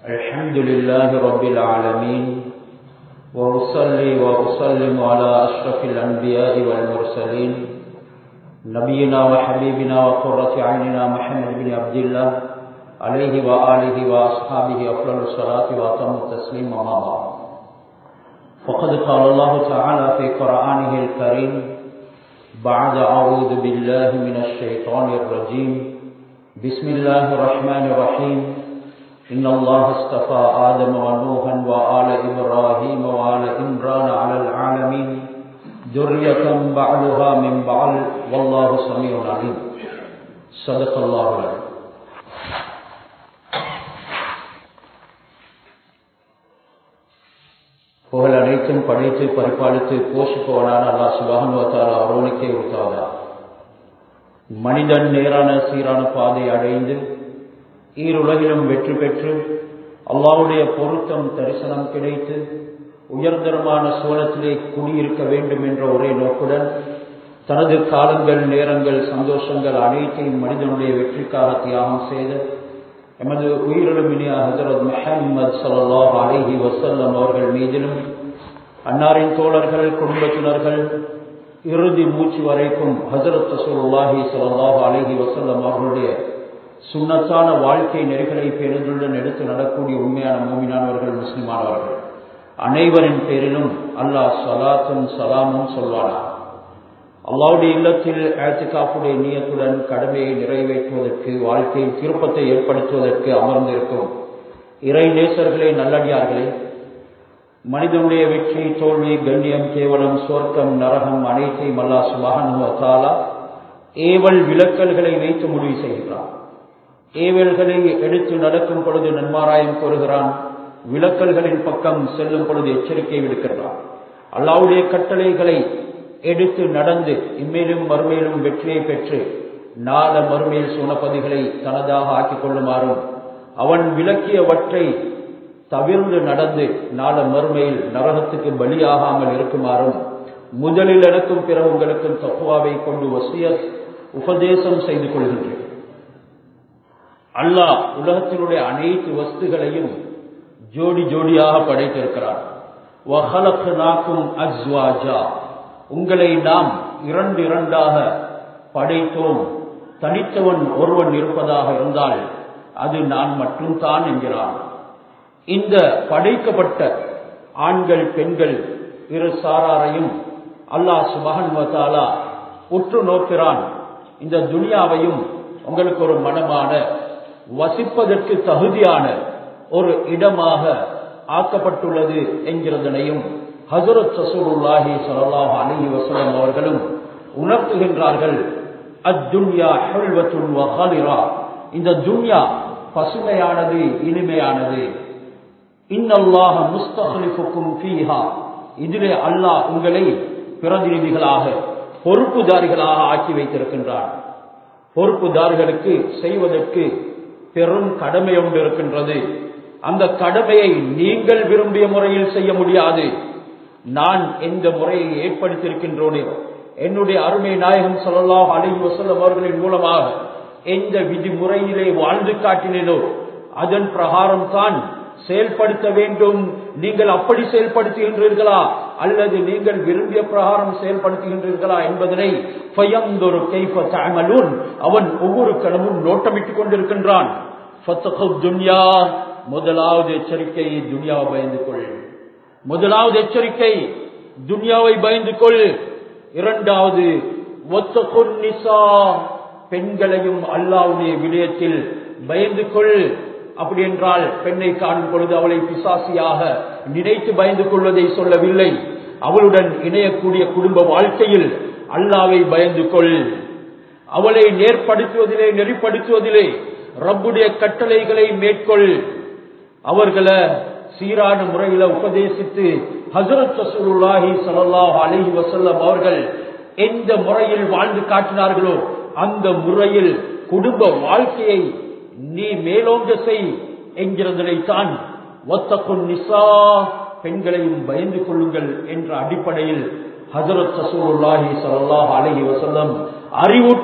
الحمد لله رب العالمين وأصلي وأسلم على أشرف الأنبياء والمرسلين نبينا وحبيبنا وقرة عيننا محمد بن عبد الله عليه وآله وأصحابه أفضل الصلاة وأتم التسليم وما بعد فقد قال الله تعالى في قرآنه الكريم بعد أعوذ بالله من الشيطان الرجيم بسم الله الرحمن الرحيم إن الله اصطفى آدم ونوحا وآل إبراهيم وآل إمران على العالمين ذرية بعضها من بعض والله سميع عليم صدق الله العظيم புகழ் அனைத்தும் படைத்து பரிபாலித்து போஷிப்பவனான அல்லா சுபானுவத்தால் அவர்களுக்கே உத்தாதா மனிதன் நேரான சீரான பாதை அடைந்து ஈருலகிலும் வெற்றி பெற்று அல்லாவுடைய பொருத்தம் தரிசனம் கிடைத்து உயர்தரமான சோழத்திலே குடியிருக்க வேண்டும் என்ற ஒரே நோக்குடன் தனது காலங்கள் நேரங்கள் சந்தோஷங்கள் அனைத்தையும் மனிதனுடைய வெற்றிக்காக தியாகம் செய்த எமது உயிரிலும் இனிய ஹசரத் மஹம்மது சல்லாஹ் அலிஹி வசல்லம் அவர்கள் மீதிலும் அன்னாரின் தோழர்கள் குடும்பத்தினர்கள் இறுதி மூச்சு வரைக்கும் ஹசரத் ரசூல்லாஹி சல்லாஹ் அலிஹி வசல்லம் அவர்களுடைய சுண்ணத்தான வாழ்க்கை நெறிகளை பேருந்துடன் எடுத்து நடக்கூடிய உண்மையான மூமினானவர்கள் முஸ்லிமானவர்கள் அனைவரின் பேரிலும் அல்லாஹ் சலாத்தும் சலாமும் சொல்வானா அல்லாவுடைய இல்லத்தில் ஆழ்த்திகாப்புடைய நீயத்துடன் கடமையை நிறைவேற்றுவதற்கு வாழ்க்கையில் திருப்பத்தை ஏற்படுத்துவதற்கு அமர்ந்திருக்கும் இறை நேசர்களே நல்லடியார்களே மனிதனுடைய வெற்றி தோல்வி கண்ணியம் கேவலம் சொர்க்கம் நரகம் அனைத்தையும் அல்லா சுபகனுவத்தாலா ஏவல் விளக்கல்களை வைத்து முடிவு செய்கிறான் ஏவல்களை எடுத்து நடக்கும் பொழுது நன்மாராயம் கோருகிறான் விளக்கல்களின் பக்கம் செல்லும் பொழுது எச்சரிக்கை விடுக்கிறான் அல்லாவுடைய கட்டளைகளை எடுத்து நடந்து இம்மேலும் மறுமையிலும் வெற்றியை பெற்று நாள மறுமையில் சுனப்பதிகளை தனதாக ஆக்கிக் கொள்ளுமாறும் அவன் விளக்கியவற்றை தவிர்ந்து நடந்து நாள மறுமையில் நரகத்துக்கு பலியாகாமல் இருக்குமாறும் முதலில் எனக்கும் பிற உங்களுக்கும் தப்புவாவை கொண்டு வசிய உபதேசம் செய்து கொள்கின்றேன் அல்லாஹ் உலகத்தினுடைய அனைத்து வஸ்துகளையும் ஜோடி ஜோடியாக படைத்திருக்கிறார் உங்களை நாம் இரண்டு இரண்டாக படைத்தோம் தனித்தவன் ஒருவன் இருப்பதாக இருந்தால் அது நான் மட்டும் தான் என்கிறான் இந்த படைக்கப்பட்ட ஆண்கள் பெண்கள் இரு சாராரையும் அல்லாஹ் சுபகன்வத்தாலா உற்று நோக்கிறான் இந்த துனியாவையும் உங்களுக்கு ஒரு மனமான வசிப்பதற்கு தகுதியான ஒரு இடமாக ஆக்கப்பட்டுள்ளது என்கிறதனையும் ஹசரத் சசூருல்லாஹி சல்லாஹ் அலி வசலம் அவர்களும் உணர்த்துகின்றார்கள் அத்துன்யா ஹெல்வத்துன் வஹாலிரா இந்த துன்யா பசுமையானது இனிமையானது இன்னல்லாக முஸ்தஹலிஃபுக்கும் ஃபீஹா இதிலே அல்லாஹ் உங்களை பிரதிநிதிகளாக பொறுப்புதாரிகளாக ஆக்கி வைத்திருக்கின்றார் பொறுப்புதாரிகளுக்கு செய்வதற்கு பெரும் கடமை ஒன்று இருக்கின்றது அந்த கடமையை நீங்கள் விரும்பிய முறையில் செய்ய முடியாது நான் எந்த முறையை ஏற்படுத்தியிருக்கின்றோனே என்னுடைய அருமை நாயகம் சொல்லலாம் அழகி வசல்லம் அவர்களின் மூலமாக எந்த விதிமுறையிலே வாழ்ந்து காட்டினேனோ அதன் பிரகாரம் தான் செயல்படுத்த வேண்டும் நீங்கள் அப்படி செயல்படுத்துகின்றீர்களா அல்லது நீங்கள் விரும்பிய பிரகாரம் செயல்படுத்துகின்றீர்களா என்பதனை அவன் ஒவ்வொரு கணமும் நோட்டமிட்டுக் கொண்டிருக்கின்றான் முதலாவது எச்சரிக்கை துனியாவை பயந்து கொள் முதலாவது எச்சரிக்கை துனியாவை பயந்து கொள் இரண்டாவது பெண்களையும் அல்லாவுடைய விடயத்தில் பயந்து கொள் அப்படி என்றால் பெண்ணை காணும் பொழுது அவளை பிசாசியாக நினைத்து பயந்து கொள்வதை சொல்லவில்லை அவளுடன் இணையக்கூடிய குடும்ப வாழ்க்கையில் அல்லாவை பயந்து கொள் அவளை நேர்படுத்துவதிலே நெறிப்படுத்துவதிலே ரப்புடைய கட்டளைகளை மேற்கொள் அவர்களை சீரான முறையில உபதேசித்து ஹசரத் ரசூலுல்லாஹி ஸல்லல்லாஹு அலைஹி வஸல்லம் அவர்கள் எந்த முறையில் வாழ்ந்து காட்டினார்களோ அந்த முறையில் குடும்ப வாழ்க்கையை நீ மேலோங்க செய் என்கிறதனைத்தான் ஒத்தக்குன் நிசா பெண்களையும் பயந்து கொள்ளுங்கள் என்ற அடிப்படையில் ஹசரத் ரசூலுல்லாஹி ஸல்லல்லாஹு அலைஹி வஸல்லம்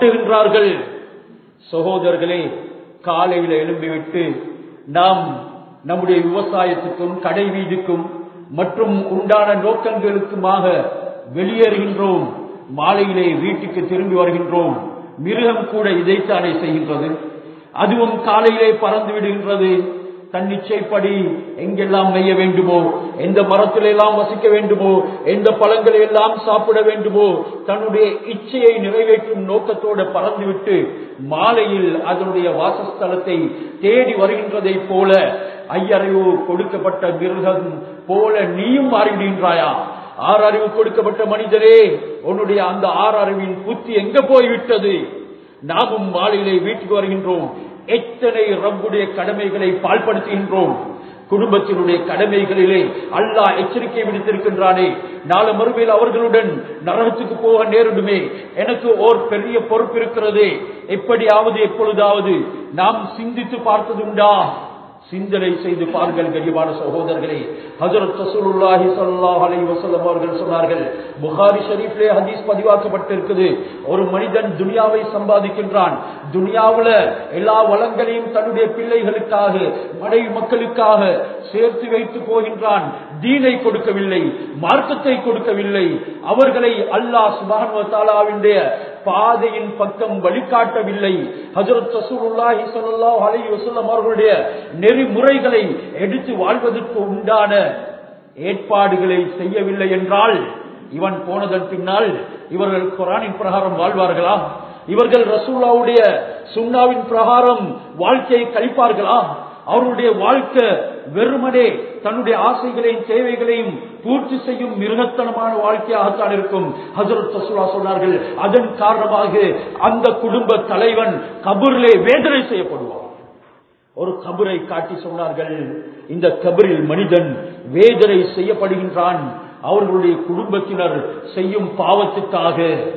அறிவூட்டுகின்றார்கள் சகோதரர்களே காலையில எழும்பிவிட்டு நாம் நம்முடைய விவசாயத்துக்கும் கடை வீடுக்கும் மற்றும் உண்டான நோக்கங்களுக்குமாக வெளியேறுகின்றோம் மாலையிலே வீட்டுக்கு திரும்பி வருகின்றோம் மிருகம் கூட இதைத்தானே செய்கின்றது அதுவும் காலையிலே பறந்து விடுகின்றது தன் இச்சைப்படி எங்கெல்லாம் மெய்ய வேண்டுமோ எந்த மரத்திலெல்லாம் வசிக்க வேண்டுமோ எந்த பழங்களை எல்லாம் சாப்பிட வேண்டுமோ தன்னுடைய இச்சையை நிறைவேற்றும் நோக்கத்தோடு பறந்துவிட்டு மாலையில் அதனுடைய வாசஸ்தலத்தை தேடி வருகின்றதை போல ஐயறிவு கொடுக்கப்பட்ட மிருகம் போல நீயும் மாறிவிடுகின்றாயா ஆறு அறிவு கொடுக்கப்பட்ட மனிதரே உன்னுடைய அந்த ஆறு அறிவின் புத்தி எங்க போய்விட்டது நாமும் மாலையிலே வீட்டுக்கு வருகின்றோம் எத்தனை ரப்புடைய கடமைகளை பால்படுத்துகின்றோம் குடும்பத்தினுடைய கடமைகளிலே அல்லாஹ் எச்சரிக்கை விடுத்திருக்கின்றானே நாலு மறுமையில் அவர்களுடன் நரகத்துக்கு போக நேரிடுமே எனக்கு ஓர் பெரிய பொறுப்பு இருக்கிறது எப்படியாவது எப்பொழுதாவது நாம் சிந்தித்து பார்த்ததுண்டா சிந்தனை செய்து பாருங்கள் கரிவான சகோதரர்களே ஹஜரத் ரசூலுல்லாஹி ஸல்லல்லாஹு அலைஹி வஸல்லம் அவர்கள் சொன்னார்கள் புகாரி ஷரீஃப்லே ஹதீஸ் பதிவாக்கப்பட்டிருக்குது ஒரு மனிதன் துனியாவை சம்பாதிக்கின்றான் துனியாவுல எல்லா வளங்களையும் தன்னுடைய பிள்ளைகளுக்காக மனைவி மக்களுக்காக சேர்த்து வைத்து போகின்றான் தீனை கொடுக்கவில்லை மார்க்கத்தை கொடுக்கவில்லை அவர்களை அல்லாஹ் சுபானுவ தாலாவினுடைய பாதையின் பக்கம் வழிகாட்டவில்லை ஹஜரத் ரசூலுல்லாஹி ஸல்லல்லாஹு அலைஹி வஸல்லம் அவர்களுடைய நெறிமுறைகளை எடுத்து வாழ்வதற்கு உண்டான ஏற்பாடுகளை செய்யவில்லை என்றால் இவன் போனதன் பின்னால் இவர்கள் குரானின் பிரகாரம் வாழ்வார்களா இவர்கள் ரசூல்லாவுடைய சுண்ணாவின் பிரகாரம் வாழ்க்கையை கழிப்பார்களா அவருடைய வாழ்க்கை வெறுமனே தன்னுடைய ஆசைகளையும் தேவைகளையும் பூர்த்தி செய்யும் மிருகத்தனமான வாழ்க்கையாகத்தான் இருக்கும் ஹசரத் ரசூலா சொன்னார்கள் அதன் காரணமாக அந்த குடும்ப தலைவன் கபூரிலே வேதனை செய்யப்படுவார் ஒரு கபரை காட்டி சொன்னார்கள் இந்த கபரில் மனிதன் வேதனை செய்யப்படுகின்றான் அவர்களுடைய குடும்பத்தினர் செய்யும் பாவத்துக்காக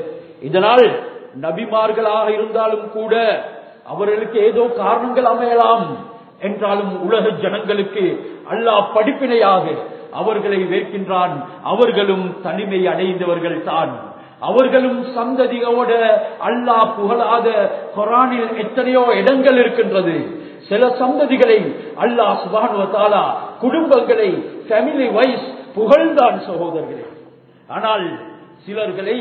இதனால் நபிமார்களாக இருந்தாலும் கூட அவர்களுக்கு ஏதோ காரணங்கள் அமையலாம் என்றாலும் உலக ஜனங்களுக்கு அல்லாஹ் படிப்பினையாக அவர்களை வைக்கின்றான் அவர்களும் தனிமை அடைந்தவர்கள் தான் அவர்களும் சந்ததியோட அல்லாஹ் புகழாத கொரானில் எத்தனையோ இடங்கள் இருக்கின்றது சில சந்ததிகளை அல்லாஹ் சுபானுவத்தாலா குடும்பங்களை ஃபேமிலி வைஸ் புகழ்ந்தான் சகோதரர்களே ஆனால் சிலர்களை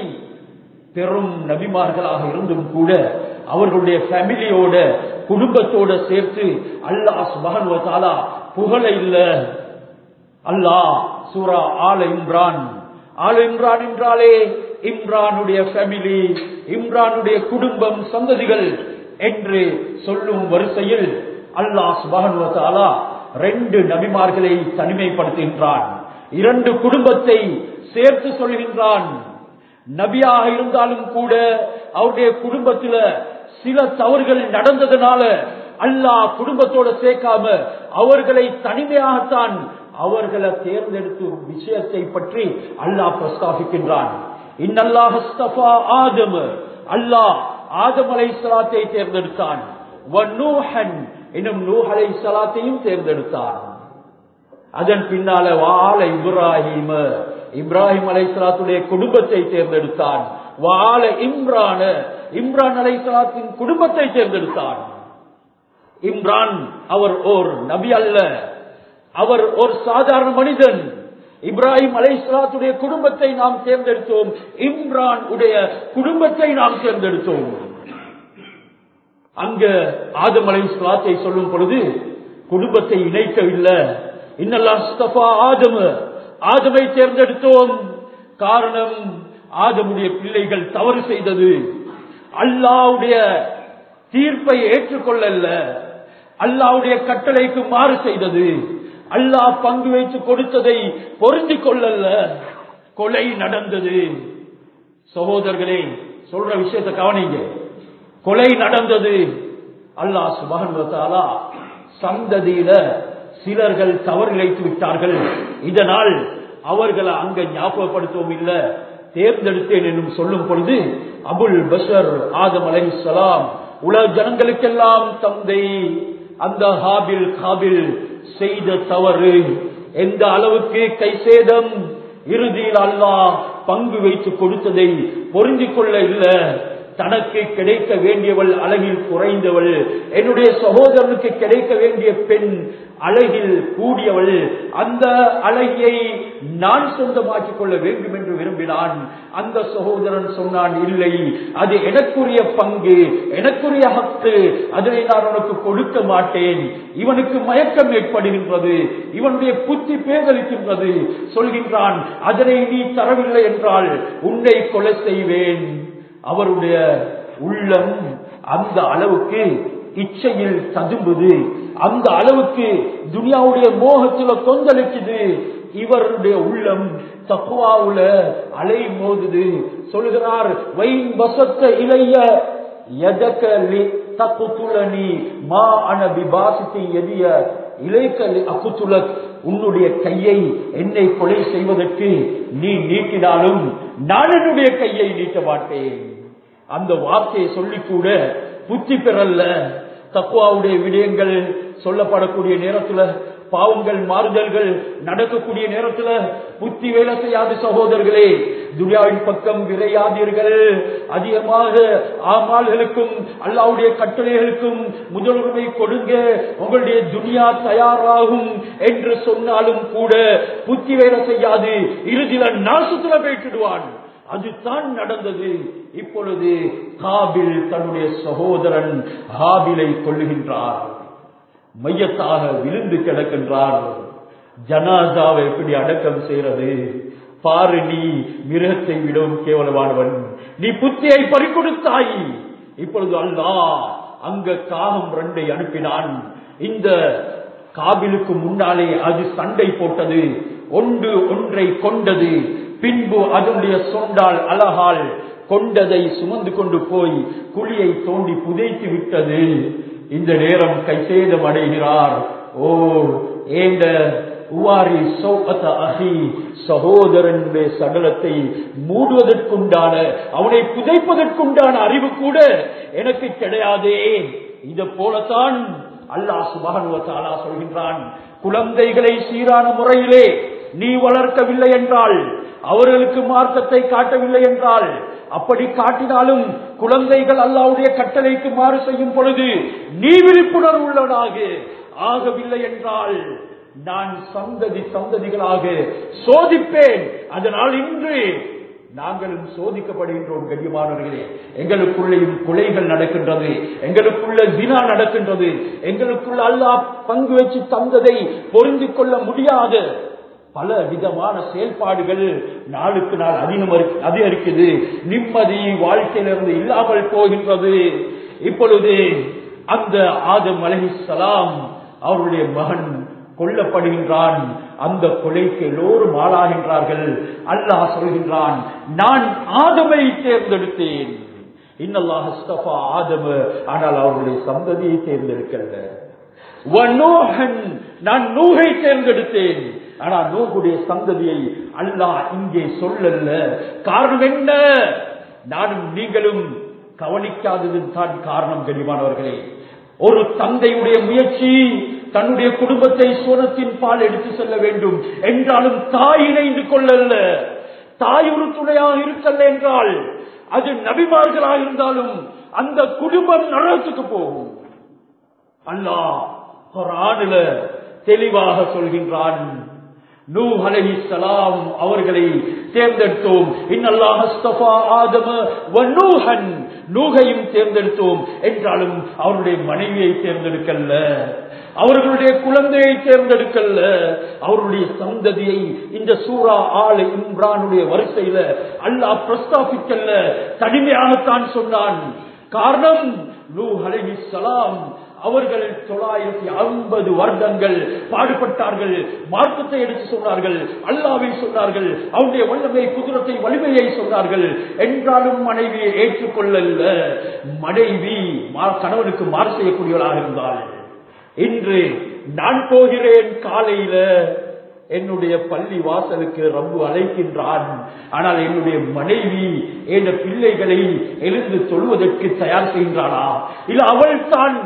பெரும் நபிமார்களாக இருந்தும் கூட அவர்களுடைய ஃபேமிலியோட குடும்பத்தோட சேர்த்து அல்லாஹ் சுபானுவத்தாலா புகழ இல்ல அல்லாஹ் சூரா ஆல இம்ரான் ஆல இம்ரான் என்றாலே இம்ரானுடைய ஃபேமிலி இம்ரானுடைய குடும்பம் சந்ததிகள் என்று சொல்லும் வரிசையில் அல்லாஹ் சுபானுவத்தாலா ரெண்டு நபிமார்களை தனிமைப்படுத்துகின்றான் இரண்டு குடும்பத்தை சேர்த்து சொல்கின்றான் நபியாக இருந்தாலும் கூட அவருடைய குடும்பத்துல சில தவறுகள் நடந்ததுனால அல்லாஹ் குடும்பத்தோட சேர்க்காம அவர்களை தனிமையாகத்தான் அவர்களை தேர்ந்தெடுத்து விஷயத்தை பற்றி அல்லாஹ் பிரஸ்தாபிக்கின்றான் இன்னல்லாஹ் ஆதம் அல்லாஹ் ஆதம் அலை சலாத்தை தேர்ந்தெடுத்தான் இன்னும் நூஹ் அலை சலாத்தையும் தேர்ந்தெடுத்தான் அதன் பின்னால வாழ இப்ராஹிம் இப்ராஹிம் அலை சலாத்துடைய குடும்பத்தை தேர்ந்தெடுத்தான் வாழ இம்ரான இம்ரான் அலை சலாத்தின் குடும்பத்தை தேர்ந்தெடுத்தான் இம்ரான் அவர் ஓர் நபி அல்ல அவர் ஒரு சாதாரண மனிதன் இப்ராஹிம் அலை சலாத்துடைய குடும்பத்தை நாம் தேர்ந்தெடுத்தோம் இம்ரான் உடைய குடும்பத்தை நாம் தேர்ந்தெடுத்தோம் அங்க ஆதம் அலை சலாத்தை சொல்லும் பொழுது குடும்பத்தை இணைக்கவில்லை இன்னல்லா ஆதம் ஆதமை தேர்ந்தெடுத்தோம் காரணம் ஆதமுடைய பிள்ளைகள் தவறு செய்தது அல்லாவுடைய தீர்ப்பை ஏற்றுக்கொள்ளல அல்லாவுடைய கட்டளைக்கு மாறு செய்தது அல்லாஹ் பங்கு வைத்து கொடுத்ததை பொருந்தி கொள்ளல கொலை நடந்தது சகோதரர்களே சொல்ற விஷயத்தை கவனிங்க கொலை நடந்தது அல்லாஹ் சுபானுவத்தாலா சந்ததியில சிலர்கள் தவறு இழைத்து விட்டார்கள் இதனால் அவர்களை அங்க ஞாபகப்படுத்தவும் இல்ல தேர்ந்தெடுத்தேன் என்னும் சொல்லும் பொழுது அபுல் பஷர் ஆதம் அலை சலாம் உலக ஜனங்களுக்கெல்லாம் தந்தை அந்த ஹாபில் காபில் செய்த தவறு எந்த அளவுக்கு கை சேதம் இறுதியில் அல்லாஹ் பங்கு வைத்து கொடுத்ததை பொருந்திக் கொள்ள இல்ல தனக்கு கிடைக்க வேண்டியவள் அழகில் குறைந்தவள் என்னுடைய சகோதரனுக்கு கிடைக்க வேண்டிய பெண் அழகில் கூடியவள் அந்த அழகியை நான் சொந்தமாக்கிக் கொள்ள வேண்டும் என்று விரும்பினான் அந்த சகோதரன் சொன்னான் இல்லை அது எனக்குரிய பங்கு எனக்குரிய ஹக்கு அதனை நான் உனக்கு கொடுக்க மாட்டேன் இவனுக்கு மயக்கம் ஏற்படுகின்றது இவனுடைய புத்தி பேதலிக்கின்றது சொல்கின்றான் அதனை நீ தரவில்லை என்றால் உன்னை கொலை செய்வேன் அவருடைய உள்ளம் அந்த அளவுக்கு இச்சையில் ததும்புது அந்த அளவுக்கு துனியாவுடைய மோகத்துல கொந்தளிக்குது இவருடைய உள்ளம் தக்குவாவுல அலை மோதுது சொல்கிறார் வைன் வசத்த இளைய எதக்க தக்குத்துலனி மா அன விபாசித்தை எதிய இலைக்கல் அக்குத்துலக் உன்னுடைய கையை என்னை கொலை செய்வதற்கு நீ நீட்டினாலும் நான் என்னுடைய கையை நீட்ட மாட்டேன் அந்த வார்த்தையை சொல்லி கூட புத்தி பெறல்ல தக்குவாவுடைய விடயங்கள் சொல்லப்படக்கூடிய நேரத்துல பாவங்கள் மாறுதல்கள் நடக்கக்கூடிய நேரத்துல புத்தி வேலை செய்யாது சகோதரர்களே துனியாவின் பக்கம் விரையாதீர்கள் அதிகமாக ஆமால்களுக்கும் அல்லாவுடைய கட்டளைகளுக்கும் முதலுரிமை கொடுங்க உங்களுடைய துனியா தயாராகும் என்று சொன்னாலும் கூட புத்தி வேலை செய்யாது இறுதியில நாசத்துல போயிட்டுடுவான் அதுதான் நடந்தது இப்பொழுது காபில் தன்னுடைய சகோதரன் ஹாபிலை கொள்ளுகின்றார் மையத்தாக விழுந்து கிடக்கின்றார் ஜனாதாவை எப்படி அடக்கம் செய்யறது பாரு நீ மிருகத்தை விடவும் கேவலமானவன் நீ புத்தியை பறிக்கொடுத்தாய் இப்பொழுது அல்லா அங்க காகம் ரெண்டை அனுப்பினான் இந்த காபிலுக்கு முன்னாலே அது சண்டை போட்டது ஒன்று ஒன்றை கொண்டது பின்பு அதனுடைய சொண்டால் அழகால் கொண்டதை சுமந்து கொண்டு போய் குழியை தோண்டி புதைத்து விட்டது இந்த நேரம் கைசேதம் அடைகிறார் ஓ ஏண்ட உவாரி சௌகத அகி சகோதரனுடைய சடலத்தை மூடுவதற்குண்டான அவனை புதைப்பதற்குண்டான அறிவு கூட எனக்கு கிடையாதே இத போலத்தான் அல்லாஹ் சுபானுவத்தாலா சொல்கின்றான் குழந்தைகளை சீரான முறையிலே நீ வளர்க்கவில்லை என்றால் அவர்களுக்கு மார்க்கத்தை காட்டவில்லை என்றால் அப்படி காட்டினாலும் குழந்தைகள் அல்லாவுடைய கட்டளைக்கு மாறு செய்யும் பொழுது நீ விழிப்புணர்வு உள்ளவனாக ஆகவில்லை என்றால் நான் சந்ததி சந்ததிகளாக சோதிப்பேன் அதனால் இன்று நாங்களும் சோதிக்கப்படுகின்றோம் கண்ணியமானவர்களே எங்களுக்குள்ளேயும் கொலைகள் நடக்கின்றது எங்களுக்குள்ள தினா நடக்கின்றது எங்களுக்குள்ள அல்லா பங்கு வச்சு தந்ததை பொருந்தி கொள்ள முடியாத பல விதமான செயல்பாடுகள் நாளுக்கு நாள் அதிகம் அதிகரிக்குது நிம்மதி வாழ்க்கையிலிருந்து இல்லாமல் போகின்றது இப்பொழுது அந்த ஆதம் அலஹி சலாம் அவருடைய மகன் கொல்லப்படுகின்றான் அந்த கொலைக்கு எல்லோரும் ஆளாகின்றார்கள் அல்லாஹ் சொல்கின்றான் நான் ஆதமை தேர்ந்தெடுத்தேன் இன்னல்லாஹ் அஸ்தபா ஆதம ஆனால் அவருடைய சந்ததியை தேர்ந்தெடுக்கல நான் நூகை தேர்ந்தெடுத்தேன் ஆனா நூகுடைய சந்ததியை அல்லாஹ் இங்கே சொல்லல காரணம் என்ன நானும் நீங்களும் கவனிக்காதது தான் காரணம் கனிவானவர்களே ஒரு தந்தையுடைய முயற்சி தன்னுடைய குடும்பத்தை சோனத்தின் பால் எடுத்து செல்ல வேண்டும் என்றாலும் தாய் இணைந்து கொள்ளல்ல தாய் ஒரு துணையாக இருக்கல்ல என்றால் அது நபிமார்களாக இருந்தாலும் அந்த குடும்பம் நரகத்துக்கு போகும் அல்லாஹ் குரானில தெளிவாக சொல்கின்றான் நூ அலஹி சலாம் அவர்களை தேர்ந்தெடுத்தோம் இன்னல்லாஹ் ஆதம வன்னூஹன் நூகையும் தேர்ந்தெடுத்தோம் என்றாலும் அவருடைய மனைவியை தேர்ந்தெடுக்கல்ல அவர்களுடைய குழந்தையை தேர்ந்தெடுக்கல்ல அவருடைய சந்ததியை இந்த சூரா ஆளு இம்ரானுடைய வரிசையில அல்லாஹ் பிரஸ்தாபிக்கல்ல தனிமையாகத்தான் சொன்னான் காரணம் நூ அலஹி சலாம் அவர்கள் தொள்ளாயிரத்தி ஐம்பது வருடங்கள் பாடுபட்டார்கள் மார்க்கத்தை எடுத்து சொன்னார்கள் அல்லாவை சொன்னார்கள் அவருடைய வல்லமை குதிரத்தை வலிமையை சொன்னார்கள் என்றாலும் மனைவியை ஏற்றுக்கொள்ளல மனைவி கணவனுக்கு மாறு செய்யக்கூடியவளாக இருந்தாள் இன்று நான் போகிறேன் காலையில என்னுடைய பள்ளி வாசலுக்கு ரம்பு அழைக்கின்றான் ஆனால் என்னுடைய மனைவி என் பிள்ளைகளை எழுந்து சொல்வதற்கு தயார் செய்கின்றானா இல்ல அவள் தான்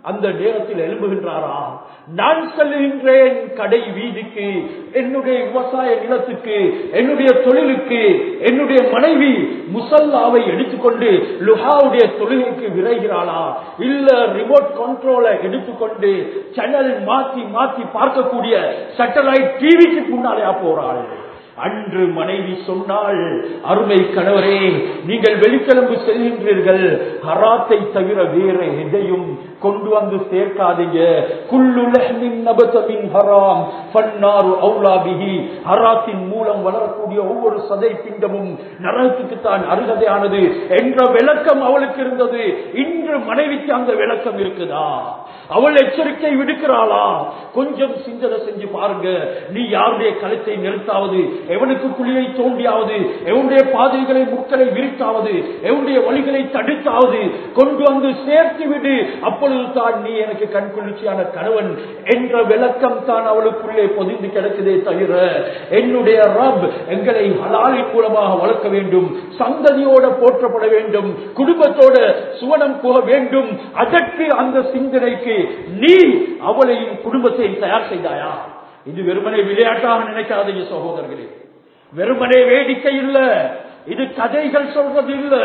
அந்த நேரத்தில் எழும்புகின்றாரா நான் செல்லுகின்றேன் கடை வீதிக்கு என்னுடைய விவசாய நிலத்துக்கு என்னுடைய தொழிலுக்கு என்னுடைய மனைவி முசல்லாவை எடுத்துக்கொண்டு லுஹாவுடைய தொழிலுக்கு விரைகிறாளா இல்ல ரிமோட் கண்ட்ரோலை எடுத்துக்கொண்டு சேனல் மாத்தி மாத்தி பார்க்கக்கூடிய சேட்டலைட் டிவிக்கு முன்னாலே போறாள் அன்று மனைவி சொன்னால் அருமை கணவரே நீங்கள் வெளிக்கிழம்பு செல்கின்றீர்கள் ஹராத்தை தவிர வேற எதையும் கொண்டு வந்து சேர்க்காதீங்க குல்லுலஹ்மின் நபதமின் ஹராம் ஃபன்னாரு அவுலாபிஹி ஹராத்தின் மூலம் வளரக்கூடிய ஒவ்வொரு சதை பிண்டமும் நரகத்துக்கு தான் அருகதையானது என்ற விளக்கம் அவளுக்கு இருந்தது இன்று மனைவிக்கு அந்த விளக்கம் இருக்குதா அவள் எச்சரிக்கை விடுக்கிறாளா கொஞ்சம் சிந்தனை செஞ்சு பாருங்க நீ யாருடைய கழுத்தை நிறுத்தாவது எவனுக்கு குழியை தோண்டியாவது எவனுடைய பாதைகளை முட்களை விரித்தாவது எவனுடைய வழிகளை தடுத்தாவது கொண்டு வந்து சேர்த்து விடு அப்பொழுது தான் நீ எனக்கு கண் குளிர்ச்சியான கணவன் என்ற விளக்கம் தான் அவளுக்குள்ளே பொதிந்து கிடக்குதே தவிர என்னுடைய ரப் எங்களை ஹலாலின் மூலமாக வளர்க்க வேண்டும் சந்ததியோட போற்றப்பட வேண்டும் குடும்பத்தோட சுவனம் போக வேண்டும் அதற்கு அந்த சிந்தனைக்கு நீ அவளையும் குடும்பத்தையும் தயார் செய்தாயா இது வெறுமனே விளையாட்டாக நினைக்காதீங்க சகோதரர்களே வெறுமனே வேடிக்கை இல்ல இது கதைகள் சொல்றது இல்ல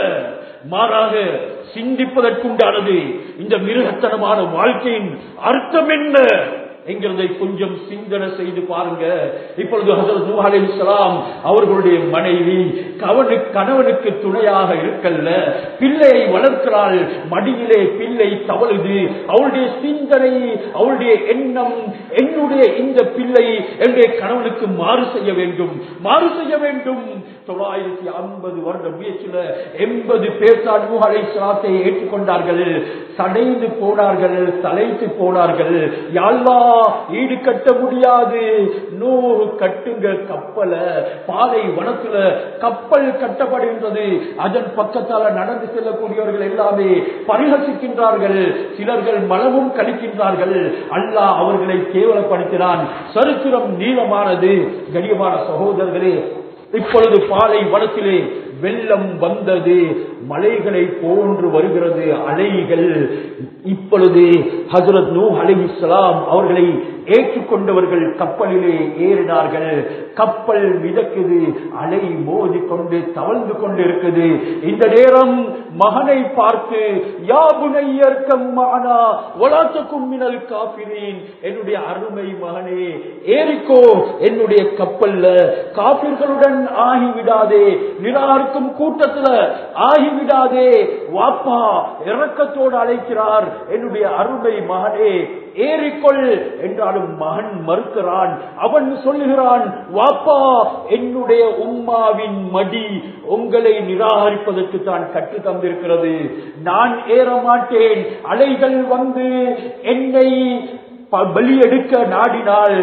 மாறாக சிந்திப்பதற்குண்டானது இந்த மிருகத்தனமான வாழ்க்கையின் அர்த்தம் என்ன என்கிறதை கொஞ்சம் சிந்தனை செய்து பாருங்க இப்பொழுது ஹசரத் நூஹ் அலைஹிஸ்ஸலாம் அவர்களுடைய மனைவி கவனு கணவனுக்கு துணையாக இருக்கல்ல பிள்ளையை வளர்க்கிறாள் மடியிலே பிள்ளை தவழுது அவளுடைய சிந்தனை அவளுடைய எண்ணம் என்னுடைய இந்த பிள்ளை என்னுடைய கணவனுக்கு மாறு செய்ய வேண்டும் மாறு செய்ய வேண்டும் தொள்ளாயிரத்தி ஐம்பது வருட முயற்சியில எண்பது பேர் தான் நூஹ் அலைஹிஸ்ஸலாத்தை ஏற்றுக்கொண்டார்கள் சடைந்து போனார்கள் தலைத்து போனார்கள் யாழ்லா ஈடு கட்ட முடியாது நூறு கட்டுங்க கப்பல பாலை வனத்துல கப்பல் கட்டப்படுகின்றது அதன் பக்கத்தால நடந்து செல்லக்கூடியவர்கள் எல்லாமே பரிகசிக்கின்றார்கள் சிலர்கள் மனமும் கழிக்கின்றார்கள் அல்லாஹ் அவர்களை கேவலப்படுத்தினான் சரித்திரம் நீளமானது கடியமான சகோதரர்களே இப்பொழுது பாலை வனத்திலே வெள்ளம் வந்தது மலைகளை போன்று வருகிறது அலைகள் இப்பொழுது ஹசரத் நூ அலிஸ்லாம் அவர்களை ஏற்றுக்கொண்டவர்கள் கப்பலிலே ஏறினார்கள் கப்பல் மிதக்குது அலை மோதி கொண்டு தவழ்ந்து கொண்டு இருக்குது இந்த நேரம் மகனை பார்த்து யாபுனையர்க்கம் மானா ஒலாத்தக்கும் மினல் காபிரீன் என்னுடைய அருமை மகனே ஏறிக்கோ என்னுடைய கப்பல்ல காபிர்களுடன் ஆகிவிடாதே நிராருக்கும் கூட்டத்துல ஆகிவிடாதே வாப்பா இறக்கத்தோடு அழைக்கிறார் என்னுடைய அருமை மகனே ஏறிக்கொள் என்றாலும் மகன் மறுக்கிறான் அவன் சொல்லுகிறான் வாப்பா என்னுடைய உம்மாவின் மடி உங்களை நிராகரிப்பதற்கு தான் கற்று தந்திருக்கிறது நான் ஏற மாட்டேன் அலைகள் வந்து என்னை பலியெடுக்க நாடினால்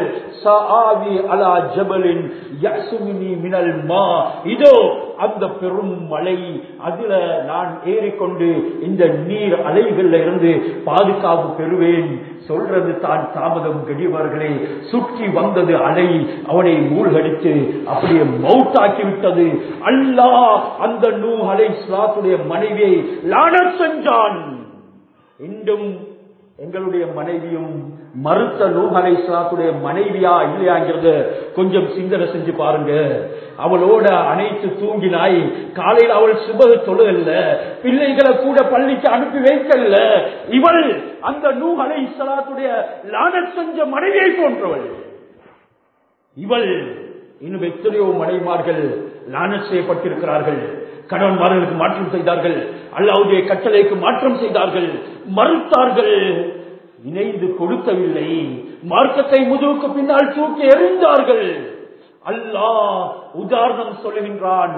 சஆவி அலா ஜபலின் யசுமினி மினல் மா இதோ அந்த பெரும் மலை அதுல நான் ஏறிக்கொண்டு இந்த நீர் அலைகள்ல இருந்து பாதுகாப்பு பெறுவேன் சொல்றது தான் தாமதம் கடியவர்களே சுற்றி வந்தது அலை அவனை மூழ்கடித்து அப்படியே மவுத்தாக்கி விட்டது அல்லாஹ் அந்த நூ அலை ஸ்லாத்துடைய மனைவியை லானச் செஞ்சான் இன்றும் எங்களுடைய மனைவியும் மறுத்த நூகலை சாத்துடைய மனைவியா இல்லையாங்கிறத கொஞ்சம் சிந்தனை செஞ்சு பாருங்க அவளோட அனைத்து தூங்கினாய் காலையில் அவள் சுப தொழுகல்ல பிள்ளைகளை கூட பள்ளிக்கு அனுப்பி வைக்கல இவள் அந்த நூகலை சலாத்துடைய லான செஞ்ச மனைவியை போன்றவள் இவள் இன்னும் எத்தனையோ மனைமார்கள் லான செய்யப்பட்டிருக்கிறார்கள் கணவன்மார்களுக்கு மாற்றம் செய்தார்கள் அல்லாவுடைய கட்டளைக்கு மாற்றம் செய்தார்கள் மறுத்தார்கள் இணைந்து கொடுக்கவில்லை மார்க்கத்தை முதுகுக்கு பின்னால் தூக்கி எறிந்தார்கள் அல்லாஹ் உதாரணம் சொல்லுகின்றான்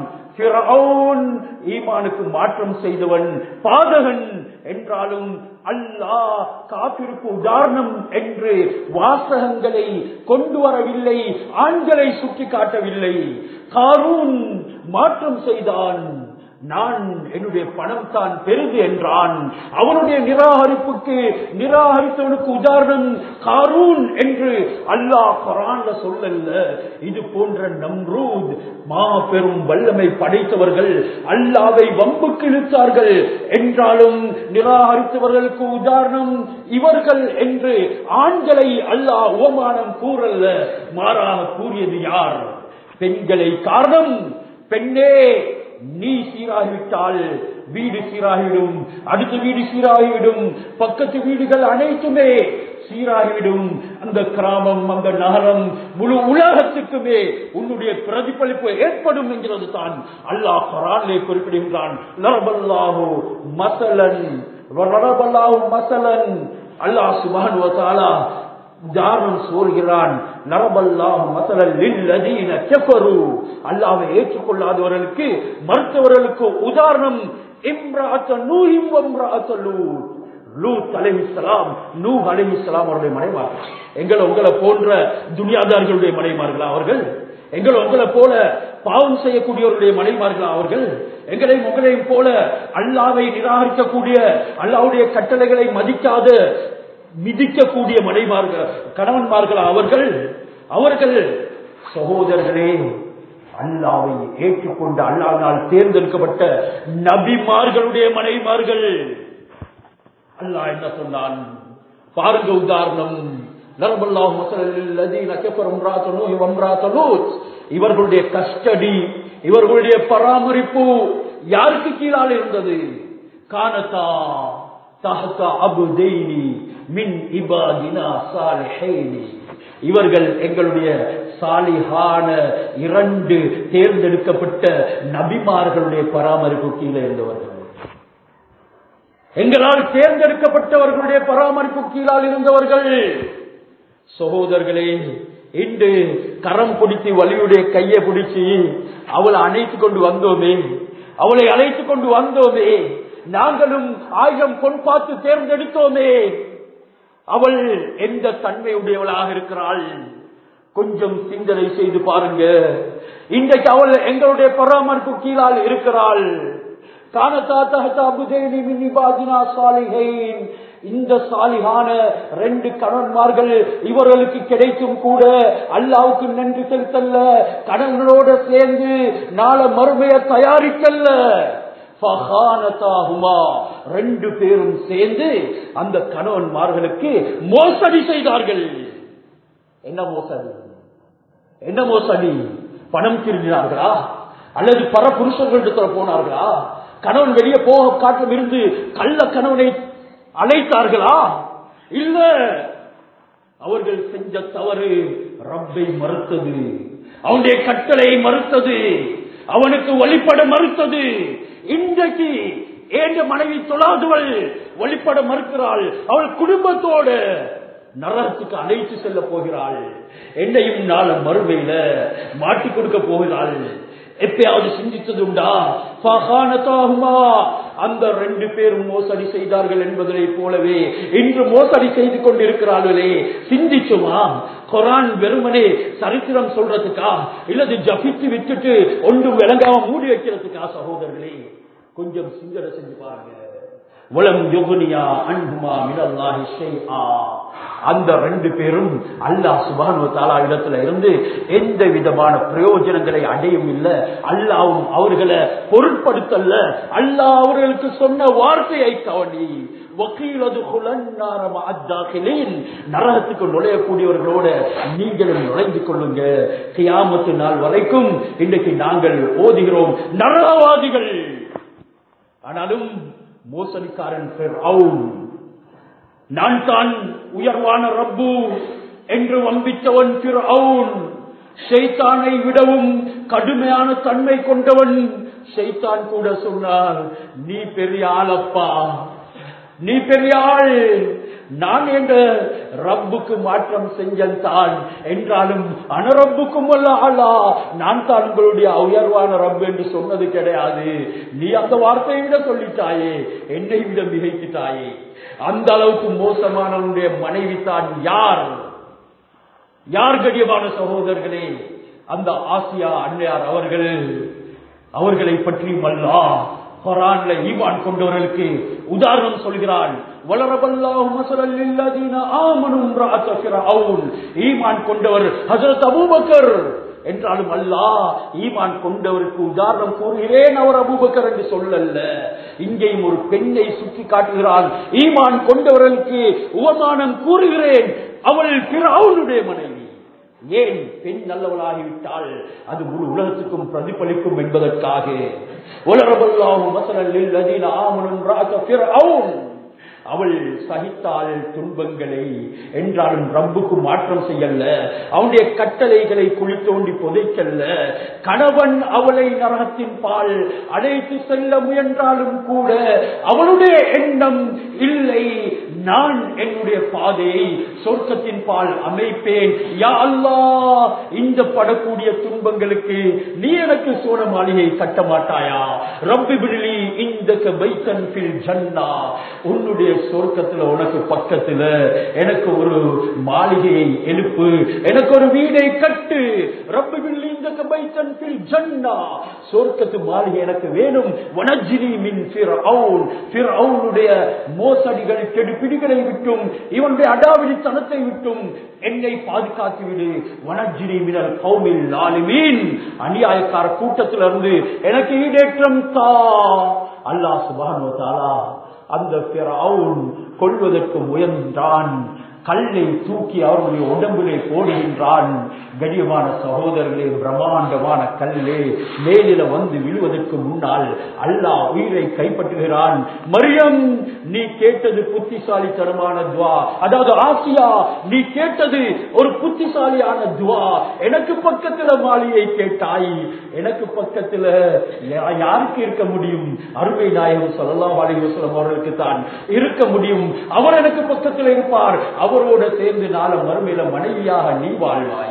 ஈமானுக்கு மாற்றம் செய்தவன் பாதகன் என்றாலும் அல்லாஹ் காப்பிற்கு உதாரணம் என்று வாசகங்களை கொண்டு வரவில்லை ஆண்களை சுட்டி காட்டவில்லை காரூன் மாற்றம் செய்தான் நான் என்னுடைய பணம் தான் பெருது என்றான் அவனுடைய நிராகரிப்புக்கு நிராகரித்தவனுக்கு உதாரணம் காரூன் என்று அல்லாஹ் குரான்ல சொல்லல்ல இது போன்ற நம்ரூத் மாபெரும் வல்லமை படைத்தவர்கள் அல்லாவை வம்புக்கு இழுத்தார்கள் என்றாலும் நிராகரித்தவர்களுக்கு உதாரணம் இவர்கள் என்று ஆண்களை அல்லாஹ் உவமானம் கூறல்ல மாறாக கூறியது யார் பெண்களை காரணம் பெண்ணே நீ சீராகிவிட்டால் வீடு சீராகிவிடும் அடுத்த வீடு சீராகிவிடும் பக்கத்து வீடுகள் அனைத்துமே சீராகிவிடும் அந்த கிராமம் அந்த நகரம் முழு உலகத்துக்குமே உன்னுடைய பிரதிபலிப்பு ஏற்படும் என்கிறது தான் அல்லாஹ் குரானிலே குறிப்பிடுகின்றான் நரபல்லாஹு மசலன் நரபல்லாஹு மசலன் அல்லாஹ் சுபான் வசாலா உதாரணம் சொல்கிறான் நரபல்லாஹ் மசலல் லில்லதீன கஃபரு அல்லாஹ்வை ஏற்றுக்கொள்ளாதவர்களுக்கு மறுத்தவர்களுக்கு உதாரணம் இம்ராஅத்த நூஹிம் வம்ராஅத்த லூத் லூத் அலைஹிஸ்ஸலாம் நூஹ் அலைஹிஸ்ஸலாம் அவருடைய மனைமார்கள் எங்களை உங்களை போன்ற துனியாதார்களுடைய மனைமார்களா அவர்கள் எங்களை உங்களை போல பாவம் செய்யக்கூடியவருடைய மனைமார்களா அவர்கள் எங்களையும் உங்களையும் போல அல்லாவை நிராகரிக்கக்கூடிய அல்லாவுடைய கட்டளைகளை மதிக்காத மிதிக்கக்கூடிய மனைமார்கள் கணவன்மார்கள் அவர்கள் அவர்கள் சகோதரர்களே அல்லாவை ஏற்றுக்கொண்டு அல்லாவினால் தேர்ந்தெடுக்கப்பட்ட நபிமார்களுடைய மனைமார்கள் அல்லாஹ் என்ன சொன்னான் பாருங்க உதாரணம் இவர்களுடைய கஸ்டடி இவர்களுடைய பராமரிப்பு யாருக்கு கீழால் இருந்தது கானத்தா தஹதா அபுதைனி மின் இபாதினா சாலிஹைனி இவர்கள் எங்களுடைய சாலிஹான இரண்டு தேர்ந்தெடுக்கப்பட்ட நபிமார்களுடைய பராமரிப்பு கீழே இருந்தவர்கள் எங்களால் தேர்ந்தெடுக்கப்பட்டவர்களுடைய பராமரிப்பு கீழால் இருந்தவர்கள் சகோதரர்களே இன்று கரம் பிடித்து வலியுடைய கையை பிடிச்சு அவளை அணைத்துக் கொண்டு வந்தோமே அவளை அழைத்துக் கொண்டு வந்தோமே நாங்களும் ஆயிரம் பொன் பார்த்து தேர்ந்தெடுத்தோமே அவள் எந்த தன்மையுடையவளாக இருக்கிறாள் கொஞ்சம் சிந்தனை செய்து பாருங்க இன்றைக்கு அவள் எங்களுடைய பராமரிப்பு கீழால் இருக்கிறாள் இந்த சாலிகான ரெண்டு கணவன்மார்கள் இவர்களுக்கு கிடைக்கும் கூட அல்லாவுக்கு நன்றி செலுத்தல்ல கணவனோட சேர்ந்து நாள மறுமைய தயாரிக்கல்ல ரெண்டு பேரும் சேர்ந்து அந்த கணவன்மார்களுக்கு மோசடி செய்தார்கள் என்ன மோசடி என்ன மோசடி பணம் திருடினார்களா அல்லது பர புருஷர்களிடத்தில் போனார்களா கணவன் வெளியே போக காட்டும் இருந்து கள்ள கணவனை அழைத்தார்களா இல்ல அவர்கள் செஞ்ச தவறு ரப்பை மறுத்தது அவனுடைய கட்டளை மறுத்தது அவனுக்கு வழிபட மறுத்தது இன்றைக்கு ஏண்ட மனைவி தொழாதவள் வழிபட மறுக்கிறாள் அவள் குடும்பத்தோடு நரகத்துக்கு அழைத்து செல்ல போகிறாள் என்னையும் நாள மறுமையில மாட்டி கொடுக்க போகிறாள் எப்பயாவது சிந்தித்தது உண்டா அந்த ரெண்டு பேரும் மோசடி செய்தார்கள் என்பதை போலவே இன்று மோசடி செய்து கொண்டிருக்கிறார்களே சிந்திச்சுமா கொரான் வெறுமனே சரித்திரம் சொல்றதுக்கா இல்லது ஜபித்து விட்டுட்டு ஒன்றும் விளங்காம மூடி வைக்கிறதுக்கா சகோதரர்களே கொஞ்சம் சிந்தனை செஞ்சு பாருங்க உலம் யோகுனியா அன்புமா மினல்லாஹி ஷைஆ அந்த ரெண்டு பேரும் அல்லாஹ் சுபானு தாலா இடத்துல இருந்து எந்த விதமான பிரயோஜனங்களை அடையும் இல்ல அல்லாவும் அவர்களை பொருட்படுத்தல்ல அல்லாஹ் அவர்களுக்கு சொன்ன வார்த்தையை கவனி நரகத்துக்கு நுழையக்கூடியவர்களோட நீங்களும் நுழைந்து கொள்ளுங்க கியாமத்து நாள் வரைக்கும் இன்றைக்கு நாங்கள் ஓதுகிறோம் நரகவாதிகள் ஆனாலும் மோசடிக்காரன் பேர் நான் தான் உயர்வான ரப்பு என்று வம்பித்தவன் திரு ஷைத்தானை விடவும் கடுமையான தன்மை கொண்டவன் ஷைத்தான் கூட சொன்னார் நீ பெரிய ஆளப்பா நீ பெரிய ஆள் நான் என்ற ரப்புக்கு மாற்றம் செஞ்சன் தான் என்றாலும் அனரப்புக்கும் அல்ல ஆளா நான் தான் உங்களுடைய உயர்வான ரப்பு என்று சொன்னது கிடையாது நீ அந்த வார்த்தையை விட சொல்லிட்டாயே என்னை விட மிகைத்துட்டாயே அந்த அளவுக்கு மோசமானவனுடைய மனைவி தான் யார் யார் கடியமான சகோதரர்களே அந்த ஆசியா அன்னையார் அவர்கள் அவர்களை பற்றியும் அல்லாஹ் குரான்ல ஈமான் கொண்டவர்களுக்கு உதாரணம் சொல்கிறான் வளரபல்லாஹு மஸலல் லில்லதீன ஆமனு இம்ராஅத ஃபிரௌன் ஈமான் கொண்டவர் ஹஜரத் அபூபக்கர் என்றாலும் அல்லாஹ் ஈமான் கொண்டவருக்கு உதாரணம் கூறுகிறேன் அவர் அபூபக்கர் என்று சொல்லல்ல இங்கேயும் ஒரு பெண்ணை சுட்டி காட்டுகிறான் ஈமான் கொண்டவர்களுக்கு உபமானம் கூறுகிறேன் அவள் பிறவுடைய மனைவி ஏன் பெண் நல்லவளாகிவிட்டால் அது முழு உலகத்துக்கும் பிரதிபலிக்கும் என்பதற்காக உலரபல்லாஹு மசலல் லில்லதீன ஆமனு இம்ராஅத ஃபிரௌன் அவள் சகித்தாள் துன்பங்களை என்றாலும் ரப்புக்கு மாற்றம் செய்யல அவனுடைய கட்டளைகளை குழி தோண்டி புதைக்கல்ல கணவன் அவளை நரகத்தின் பால் அழைத்து செல்ல முயன்றாலும் கூட அவளுடைய எண்ணம் இல்லை நான் என்னுடைய பாதையை சொர்க்கத்தின் பால் அமைப்பேன் யா அல்லாஹ் இந்த படக்கூடிய துன்பங்களுக்கு நீ எனக்கு சோழ மாளிகை கட்ட மாட்டாயா ரப்பி பிடிலி இந்த பைத்தன் ஃபில் ஜன்னா உன்னுடைய சொர்க்கத்துல உனக்கு பக்கத்துல எனக்கு ஒரு மாளிகையை எழுப்பு எனக்கு ஒரு வீடை கட்டு ரப்பி பிடிலி இந்த பைத்தன் ஃபில் ஜன்னா சொர்க்கத்து மாளிகை எனக்கு வேணும் வனஜினி மின் ஃபிர்அவுன் ஃபிர்அவுனுடைய மோசடிகள் கெடுபிடிகளை விட்டும் இவனுடைய அடாவடித்தனத்தை விட்டும் என்னை பாதுகாத்து விடு வனஜினி மினல் கௌமில் லாலிமீன் அநியாயக்கார கூட்டத்திலிருந்து எனக்கு ஈடேற்றம் தா அல்லாஹ் சுபானு தாலா அந்த ஃபிரௌன் கொள்வதற்கு முயன்றான் கல்லை தூக்கி அவர்களுடைய உடம்பிலே போடுகின்றான் கடியமான சகோதரர்களே பிரம்மாண்டமான கல்லே மேலில வந்து விழுவதற்கு முன்னால் அல்லாஹ் உயிரை கைப்பற்றுகிறான் மரியம் நீ கேட்டது புத்திசாலித்தனமான துவா அதாவது ஆசியா நீ கேட்டது ஒரு புத்திசாலியான துவா எனக்கு பக்கத்துல மாளிகை கேட்டாய் எனக்கு பக்கத்துல யா- யாருக்கு இருக்க முடியும் அருமை நாயகம் சொல்லலாம் அலைவசலம் அவர்களுக்கு தான் இருக்க முடியும் அவர் எனக்கு பக்கத்தில் இருப்பார் அவரோட சேர்ந்து நாள மறுமையில மனைவியாக நீ வாழ்வாய்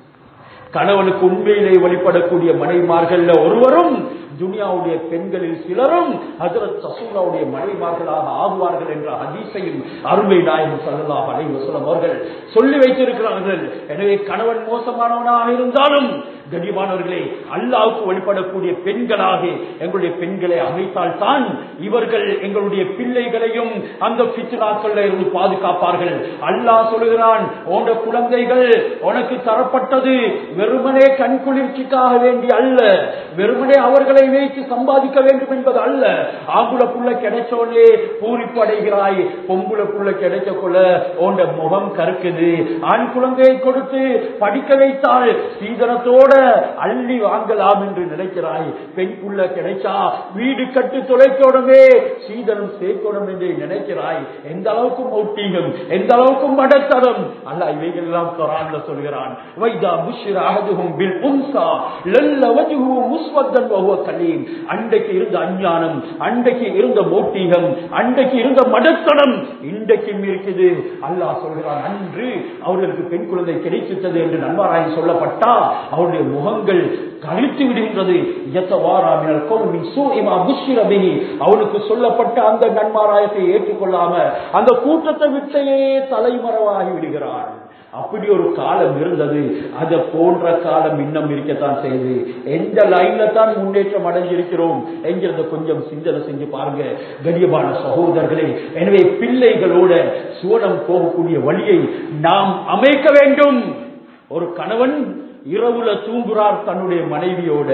கணவனுக்கு உண்மையிலே வழிபடக்கூடிய மனைவிமார்கள் ஒருவரும் துனியாவுடைய பெண்களில் சிலரும் ஹஜரத் சசூலாவுடைய மனைவிமார்களாக ஆகுவார்கள் என்ற ஹதீஸையும் அருமை நாயகம் சல்லல்லாஹு அலைஹி வஸல்லம் அவர்கள் சொல்லி வைத்திருக்கிறார்கள் எனவே கணவன் மோசமானவனாக இருந்தாலும் கண்ணியமானவர்களே அல்லாவுக்கு வழிபடக்கூடிய பெண்களாக எங்களுடைய பெண்களை அமைத்தால் தான் இவர்கள் எங்களுடைய பிள்ளைகளையும் அந்த பித்னாக்கள்ல இருந்து பாதுகாப்பார்கள் அல்லாஹ் சொல்லுகிறான் உன் குழந்தைகள் உனக்கு தரப்பட்டது வெறுமனே கண் குளிர்ச்சிக்காக வேண்டி அல்ல வெறுமனே அவர்களை வைத்து சம்பாதிக்க வேண்டும் என்பது அல்ல ஆங்குல புள்ள கிடைச்சோனே பூரிப்பு அடைகிறாய் பொங்குல புள்ள கிடைக்க கொள்ள உன் முகம் கருக்குது ஆண் குழந்தையை கொடுத்து படிக்க வைத்தால் சீதனத்தோட அள்ளி வாங்கலாம் என்று நினைக்கிறாய் பெண் புள்ள கிடைச்சா வீடு கட்டு தொலைக்கோடமே சீதனம் சேர்க்கணும் என்று நினைக்கிறாய் எந்த அளவுக்கு மௌட்டீகம் எந்த அளவுக்கு மடத்தனம் அல்ல இவைகள் எல்லாம் குரான்ல சொல்கிறான் வைதா புஷ்ர அஹதுஹும் பில் உன்சா லல்ல வஜ்ஹு முஸ்வத்தன் வஹுவ கலீம் அன்றைக்கு இருந்த அஞ்ஞானம் அன்றைக்கு இருந்த மௌட்டீகம் அன்றைக்கு இருந்த மடத்தனம் இன்றைக்கும் இருக்குது அல்லாஹ் சொல்கிறான் அன்று அவர்களுக்கு பெண் குழந்தை கிடைத்தது என்று நன்மாராயம் சொல்லப்பட்டா அவருடைய முகங்கள் கழித்து விடுகின்றது எத்தவாராமினால் கௌமின் சூஇமா புஷ்ர பிஹி அவனுக்கு சொல்லப்பட்ட அந்த நன்மாராயத்தை ஏற்றுக்கொள்ளாம அந்த கூட்டத்தை விட்டையே தலைமறைவாகி விடுகிறான் அப்படி ஒரு காலம் இருந்தது அத போன்ற காலம் இன்னும் இருக்கத்தான் செய்யுது எந்த லைன்ல தான் முன்னேற்றம் அடைஞ்சிருக்கிறோம் என்கிறத கொஞ்சம் சிந்தனை செஞ்சு பாருங்க கண்ணியமான சகோதரர்களே எனவே பிள்ளைகளோட சுவனம் போகக்கூடிய வழியை நாம் அமைக்க வேண்டும் ஒரு கணவன் இரவுல தூங்குறார் தன்னுடைய மனைவியோட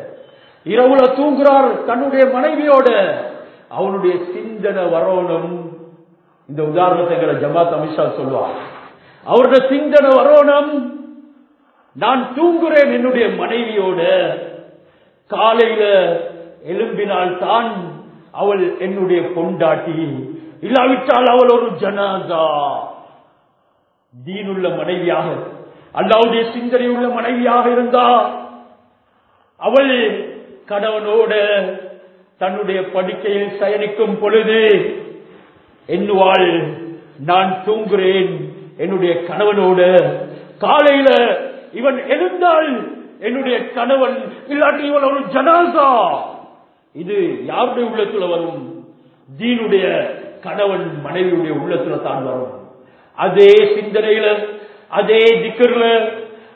இரவுல தூங்குறார் தன்னுடைய மனைவியோட அவனுடைய சிந்தனை வரணும் இந்த உதாரணத்தை எங்களை ஜமாத் அமித்ஷா சொல்லுவார் அவருடைய சிந்தனை வரணும் நான் தூங்குறேன் என்னுடைய மனைவியோட காலையில எழும்பினால் தான் அவள் என்னுடைய பொண்டாட்டி இல்லாவிட்டால் அவள் ஒரு ஜனாதா தீனுள்ள மனைவியாக அல்லாவுடைய சிந்தனை உள்ள மனைவியாக இருந்தா அவள் கணவனோட தன்னுடைய படுக்கையில் சயனிக்கும் பொழுது எண்ணுவாள் நான் தூங்குறேன் என்னுடைய கணவனோட காலையில இவன் எழுந்தால் என்னுடைய கணவன் இல்லாட்டி இவன் ஒரு ஜனாசா இது யாருடைய உள்ளத்துல வரும் தீனுடைய கணவன் மனைவியுடைய உள்ளத்துல தான் வரும் அதே சிந்தனையில அதே திக்கர்ல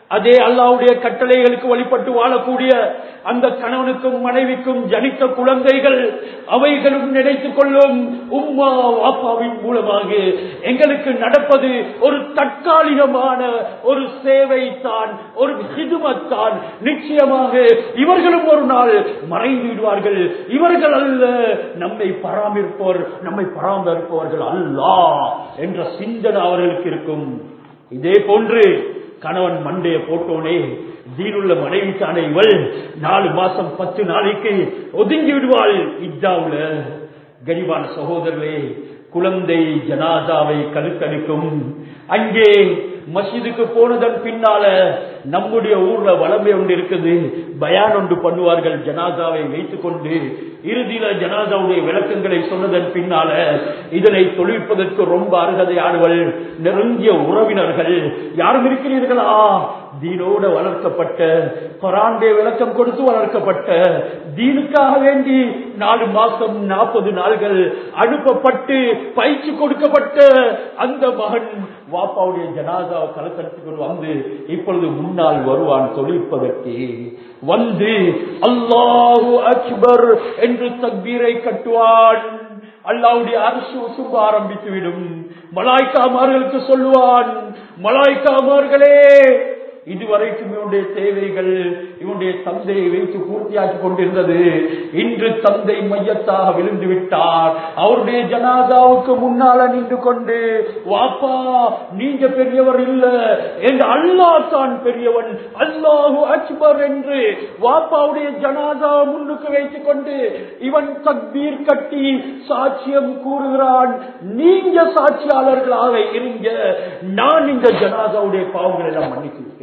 அதே அல்லாவுடைய கட்டளைகளுக்கு வழிபட்டு வாழக்கூடிய அந்த கணவனுக்கும் மனைவிக்கும் ஜனித்த குழந்தைகள் அவைகளும் நினைத்துக் கொள்ளும் உம்மா வாப்பாவின் மூலமாக எங்களுக்கு நடப்பது ஒரு தற்காலிகமான ஒரு சேவை தான் ஒரு ஹிதுமத்தான் நிச்சயமாக இவர்களும் ஒரு நாள் மறைந்து விடுவார்கள் இவர்கள் அல்ல நம்மை பராமரிப்பவர் நம்மை பராமரிப்பவர்கள் அல்லா என்ற சிந்தனை அவர்களுக்கு இருக்கும் இதே போன்று கணவன் மண்டைய போட்டோனே தீனுள்ள மனைவி தானே இவள் நாலு மாசம் பத்து நாளைக்கு ஒதுங்கி விடுவாள் இத்தாவுல கரிவான சகோதரர்களே குழந்தை ஜனாதாவை கருத்தளிக்கும் அங்கே மசிதுக்கு போனதன் பின்னால நம்முடைய ஊர்ல வளமை ஒன்று இருக்குது பயான் ஒன்று பண்ணுவார்கள் ஜனாதாவை வைத்துக் கொண்டு இறுதியில ஜனாதாவுடைய விளக்கங்களை சொன்னதன் பின்னால இதனை தொழிற்பதற்கு ரொம்ப அருகதையானவள் நெருங்கிய உறவினர்கள் யாரும் இருக்கிறீர்களா தீனோட வளர்க்கப்பட்ட கொராண்டே விளக்கம் கொடுத்து வளர்க்கப்பட்ட தீனுக்காக வேண்டி நாலு மாசம் நாற்பது நாள்கள் அனுப்பப்பட்டு பயிற்சி கொடுக்கப்பட்ட அந்த மகன் வாப்பாவுடைய ஜனாதாவை கலக்கத்துக்கு கொண்டு வந்து இப்பொழுது முன்னால் வருவான் தொழிற்பதற்கு வந்து அல்லாஹு அக்பர் என்று தக்பீரை கட்டுவான் அல்லாவுடைய அரசு உசும்ப ஆரம்பித்துவிடும் மலாய்க்காமார்களுக்கு சொல்லுவான் மலாய்க்காமார்களே இதுவரைக்கும் இவனுடைய தேவைகள் இவனுடைய தந்தையை வைத்து பூர்த்தியாக்கி கொண்டிருந்தது இன்று தந்தை மையத்தாக விழுந்து விட்டார் அவருடைய ஜனாதாவுக்கு முன்னால நின்று கொண்டு வாப்பா நீங்க பெரியவர் இல்ல என்று அல்லாஹ் தான் பெரியவன் அல்லாஹு அக்பர் என்று வாப்பாவுடைய ஜனாதா முன்னுக்கு வைத்துக் கொண்டு இவன் தக்பீர் கட்டி சாட்சியம் கூறுகிறான் நீங்க சாட்சியாளர்களாக இருங்க நான் இந்த ஜனாதாவுடைய பாவங்கள் எல்லாம் மன்னித்து விட்டேன்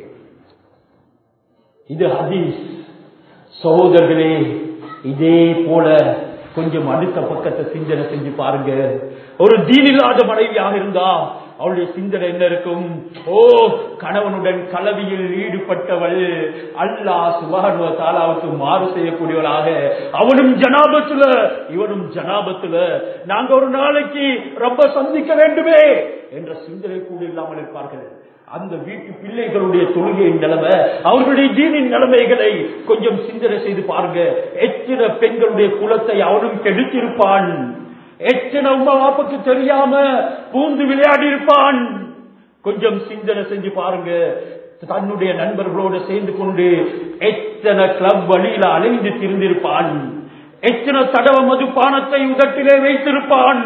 இது ஹதீஸ் சகோதரர்களே இதே போல கொஞ்சம் அடுத்த பக்கத்தை சிந்தனை செஞ்சு பாருங்க ஒரு தீனில்லாத மனைவியாக இருந்தா அவளுடைய சிந்தனை என்ன இருக்கும் ஓ கணவனுடன் கலவியில் ஈடுபட்டவள் அல்லாஹ் சுபானுவ தாலாவுக்கு மாறு செய்யக்கூடியவளாக அவனும் ஜனாபத்துல இவனும் ஜனாபத்துல நாங்க ஒரு நாளைக்கு ரொம்ப சந்திக்க வேண்டுமே என்ற சிந்தனை கூட இல்லாமல் இருப்பார்கள் அந்த வீட்டு பிள்ளைகளுடைய தொழுகையின் நிலைமை அவர்களுடைய ஜீனின் நிலைமைகளை கொஞ்சம் சிந்தனை செய்து பாருங்க எத்தனை பெண்களுடைய குலத்தை அவனும் கெடுத்திருப்பான் எத்தனை உமா வாப்புக்கு தெரியாம பூந்து விளையாடி இருப்பான் கொஞ்சம் சிந்தனை செஞ்சு பாருங்க தன்னுடைய நண்பர்களோடு சேர்ந்து கொண்டு எத்தனை கிளப் வழியில அலைந்து திரிந்திருப்பான் எத்தனை தடவ மதுபானத்தை உதட்டிலே வைத்திருப்பான்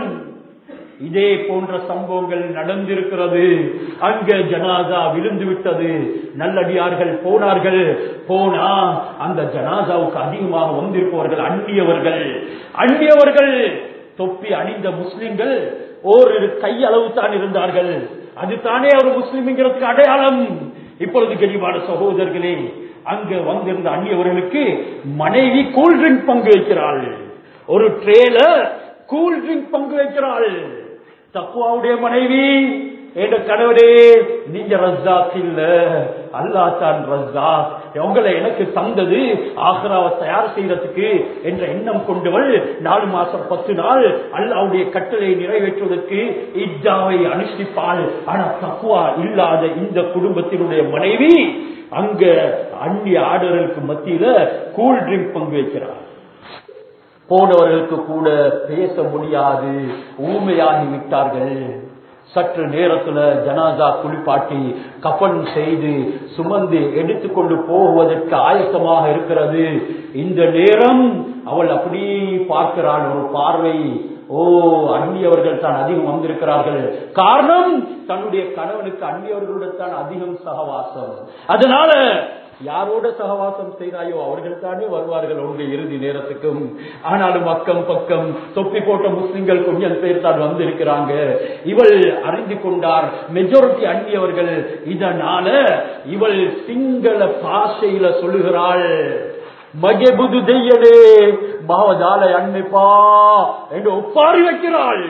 இதே போன்ற சம்பவங்கள் நடந்திருக்கிறது அங்க ஜனாதா விழுந்து விட்டது நல்லடியார்கள் போனார்கள் போனா அந்த ஜனாதாவுக்கு அதிகமாக வந்திருப்பவர்கள் அந்நியவர்கள் அந்நியவர்கள் தொப்பி அணிந்த முஸ்லிம்கள் ஓரிரு கையளவு தான் இருந்தார்கள் அது தானே ஒரு முஸ்லிம்ங்கிறதுக்கு அடையாளம் இப்பொழுது கனிவான சகோதரர்களே அங்க வந்திருந்த அந்நியவர்களுக்கு மனைவி கூல் ட்ரிங்க் பங்கு வைக்கிறாள் ஒரு ட்ரேல கூல் ட்ரிங்க் பங்கு வைக்கிறாள் தக்குவாவுடைய மனைவி என்ற கணவரே நீங்க ரஸ்தாக் இல்ல அல்லா தான் ரஸ்தாக் உங்களை எனக்கு தந்தது ஆக்ராவை தயார் செய்யறதுக்கு என்ற எண்ணம் கொண்டவள் நாலு மாசம் பத்து நாள் அல்லாவுடைய கட்டளை நிறைவேற்றுவதற்கு இஜாவை அனுஷ்டிப்பாள் ஆனா தக்குவா இல்லாத இந்த குடும்பத்தினுடைய மனைவி அங்க அந்நிய ஆடர்களுக்கு மத்தியில கூல் ட்ரிங்க் பங்கு வைக்கிறார் போனவர்களுக்கு கூட பேச முடியாது ஊமையாகி விட்டார்கள் சற்று நேரத்துல ஜனாதா குளிப்பாட்டி கஃன் செய்து சுமந்து எடுத்துக்கொண்டு போவதற்கு ஆயத்தமாக இருக்கிறது இந்த நேரம் அவள் அப்படி பார்க்கிறாள் ஒரு பார்வை ஓ அந்நியவர்கள் தான் அதிகம் வந்திருக்கிறார்கள் காரணம் தன்னுடைய கணவனுக்கு அந்நியவர்களுடன் தான் அதிகம் சகவாசம் அதனால யாரோட சகவாசம் செய்தாயோ அவர்கள் தானே வருவார்கள் உங்களுடைய இறுதி நேரத்துக்கும் ஆனாலும் அக்கம் பக்கம் தொப்பி போட்ட முஸ்லிம்கள் கொஞ்சம் பேர் தான் வந்திருக்கிறாங்க இவள் அறிந்து கொண்டார் மெஜாரிட்டி அந்நியவர்கள் இதனால இவள் சிங்கள பாஷையில சொல்லுகிறாள் மகெபுது தெய்யடே பாவஜால அன்னைப்பா என்று ஒப்பாரி வைக்கிறாள்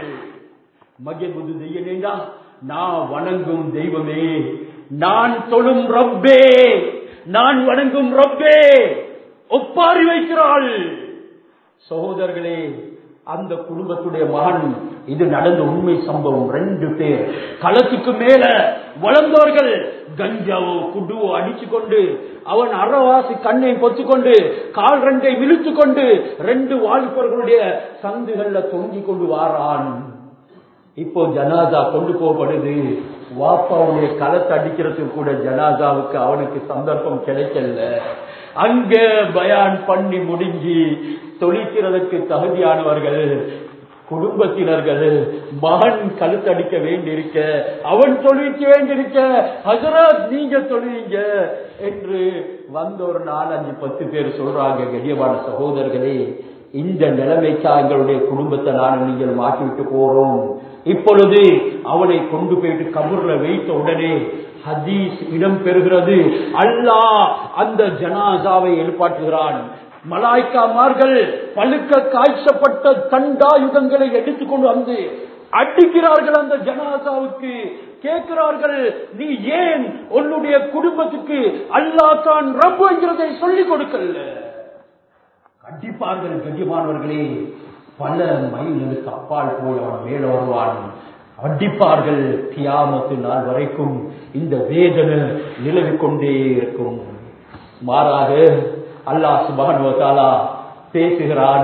மகெபுது தெய்யனேடா நான் வணங்கும் தெய்வமே நான் தொழும் ரப்பே நான் வணங்கும் ரப்பே ஒப்பாரி வைக்கிறாள் சகோதரர்களே அந்த குடும்பத்துடைய மகன் இது நடந்த உண்மை சம்பவம் ரெண்டு பேர் களத்துக்கு மேல வளர்ந்தவர்கள் கஞ்சாவோ குடுவோ அடிச்சு கொண்டு அவன் அறவாசி கண்ணை பொத்து கொண்டு கால் ரெண்டை விழுத்து கொண்டு ரெண்டு வாலிபர்களுடைய சந்துகள்ல தொங்கிக் கொண்டு வாரான் இப்போ ஜனாதா கொண்டு போகப்படுது வாப்பாவுடைய களத்தை அடிக்கிறதுக்கு கூட ஜனாதாவுக்கு அவனுக்கு சந்தர்ப்பம் கிடைக்கல அங்க பயான் பண்ணி முடிஞ்சு தொழிக்கிறதுக்கு தகுதியானவர்கள் குடும்பத்தினர்கள் மகன் கழுத்தடிக்க வேண்டியிருக்க அவன் தொழிக்க வேண்டியிருக்க ஹசரத் நீங்க தொழிங்க என்று வந்த ஒரு நாலஞ்சு பத்து பேர் சொல்றாங்க கடியமான சகோதரர்களே இந்த நிலைமைக்கா எங்களுடைய குடும்பத்தை நானும் நீங்கள் மாற்றிவிட்டு போறோம் இப்பொழுது அவனை கொண்டு போயிட்டு கபூர்ல வைத்த உடனே ஹதீஸ் இடம் பெறுகிறது அல்லாஹ் அந்த ஜனாசாவை எழுப்பாட்டுகிறான் மலாய்க்காமார்கள் பழுக்க காய்ச்சப்பட்ட தண்டாயுதங்களை எடுத்துக்கொண்டு வந்து அடிக்கிறார்கள் அந்த ஜனாசாவுக்கு கேட்கிறார்கள் நீ ஏன் உன்னுடைய குடும்பத்துக்கு அல்லாஹ் தான் ரப்பு என்கிறதை சொல்லிக் கொடுக்கல கண்டிப்பார்கள் கண்டிப்பானவர்களே பல மைல்களுக்கு அப்பால் போய் அவன் மேல வருவான் அடிப்பார்கள் கியாமத்து நாள் வரைக்கும் இந்த வேதனை நிலவிக் கொண்டே இருக்கும் மாறாக அல்லாஹ் சுபானுவத்தாலா பேசுகிறான்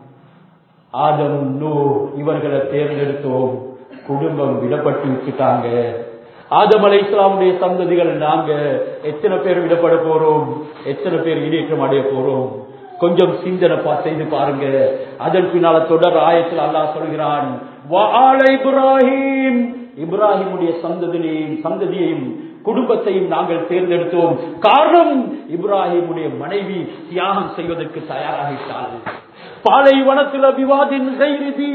ஆதம் நூ இவர்களை தேர்ந்தெடுத்தோம் குடும்பம் விடப்பட்டு விட்டுட்டாங்க ஆதம் அலை இஸ்லாமுடைய சந்ததிகள் நாங்க எத்தனை பேர் விடப்பட போறோம் எத்தனை பேர் ஈடேற்றம் அடைய போறோம் கொஞ்சம் சிந்தனை பா- செய்து பாருங்க அதன் பின்னால தொடர் ஆயத்தில் அல்லாஹ் சொல்கிறான் "வஆல இப்ராஹிம் இப்ராஹிமுடைய சந்ததியையும் சந்ததியையும் குடும்பத்தையும் நாங்கள் தேர்ந்தெடுத்தோம் காரணம் இப்ராஹிமுடைய மனைவி தியாகம் செய்வதற்கு தயாராகிட்டாள் பாலைவனத்தில் விவாதின் கைரிதி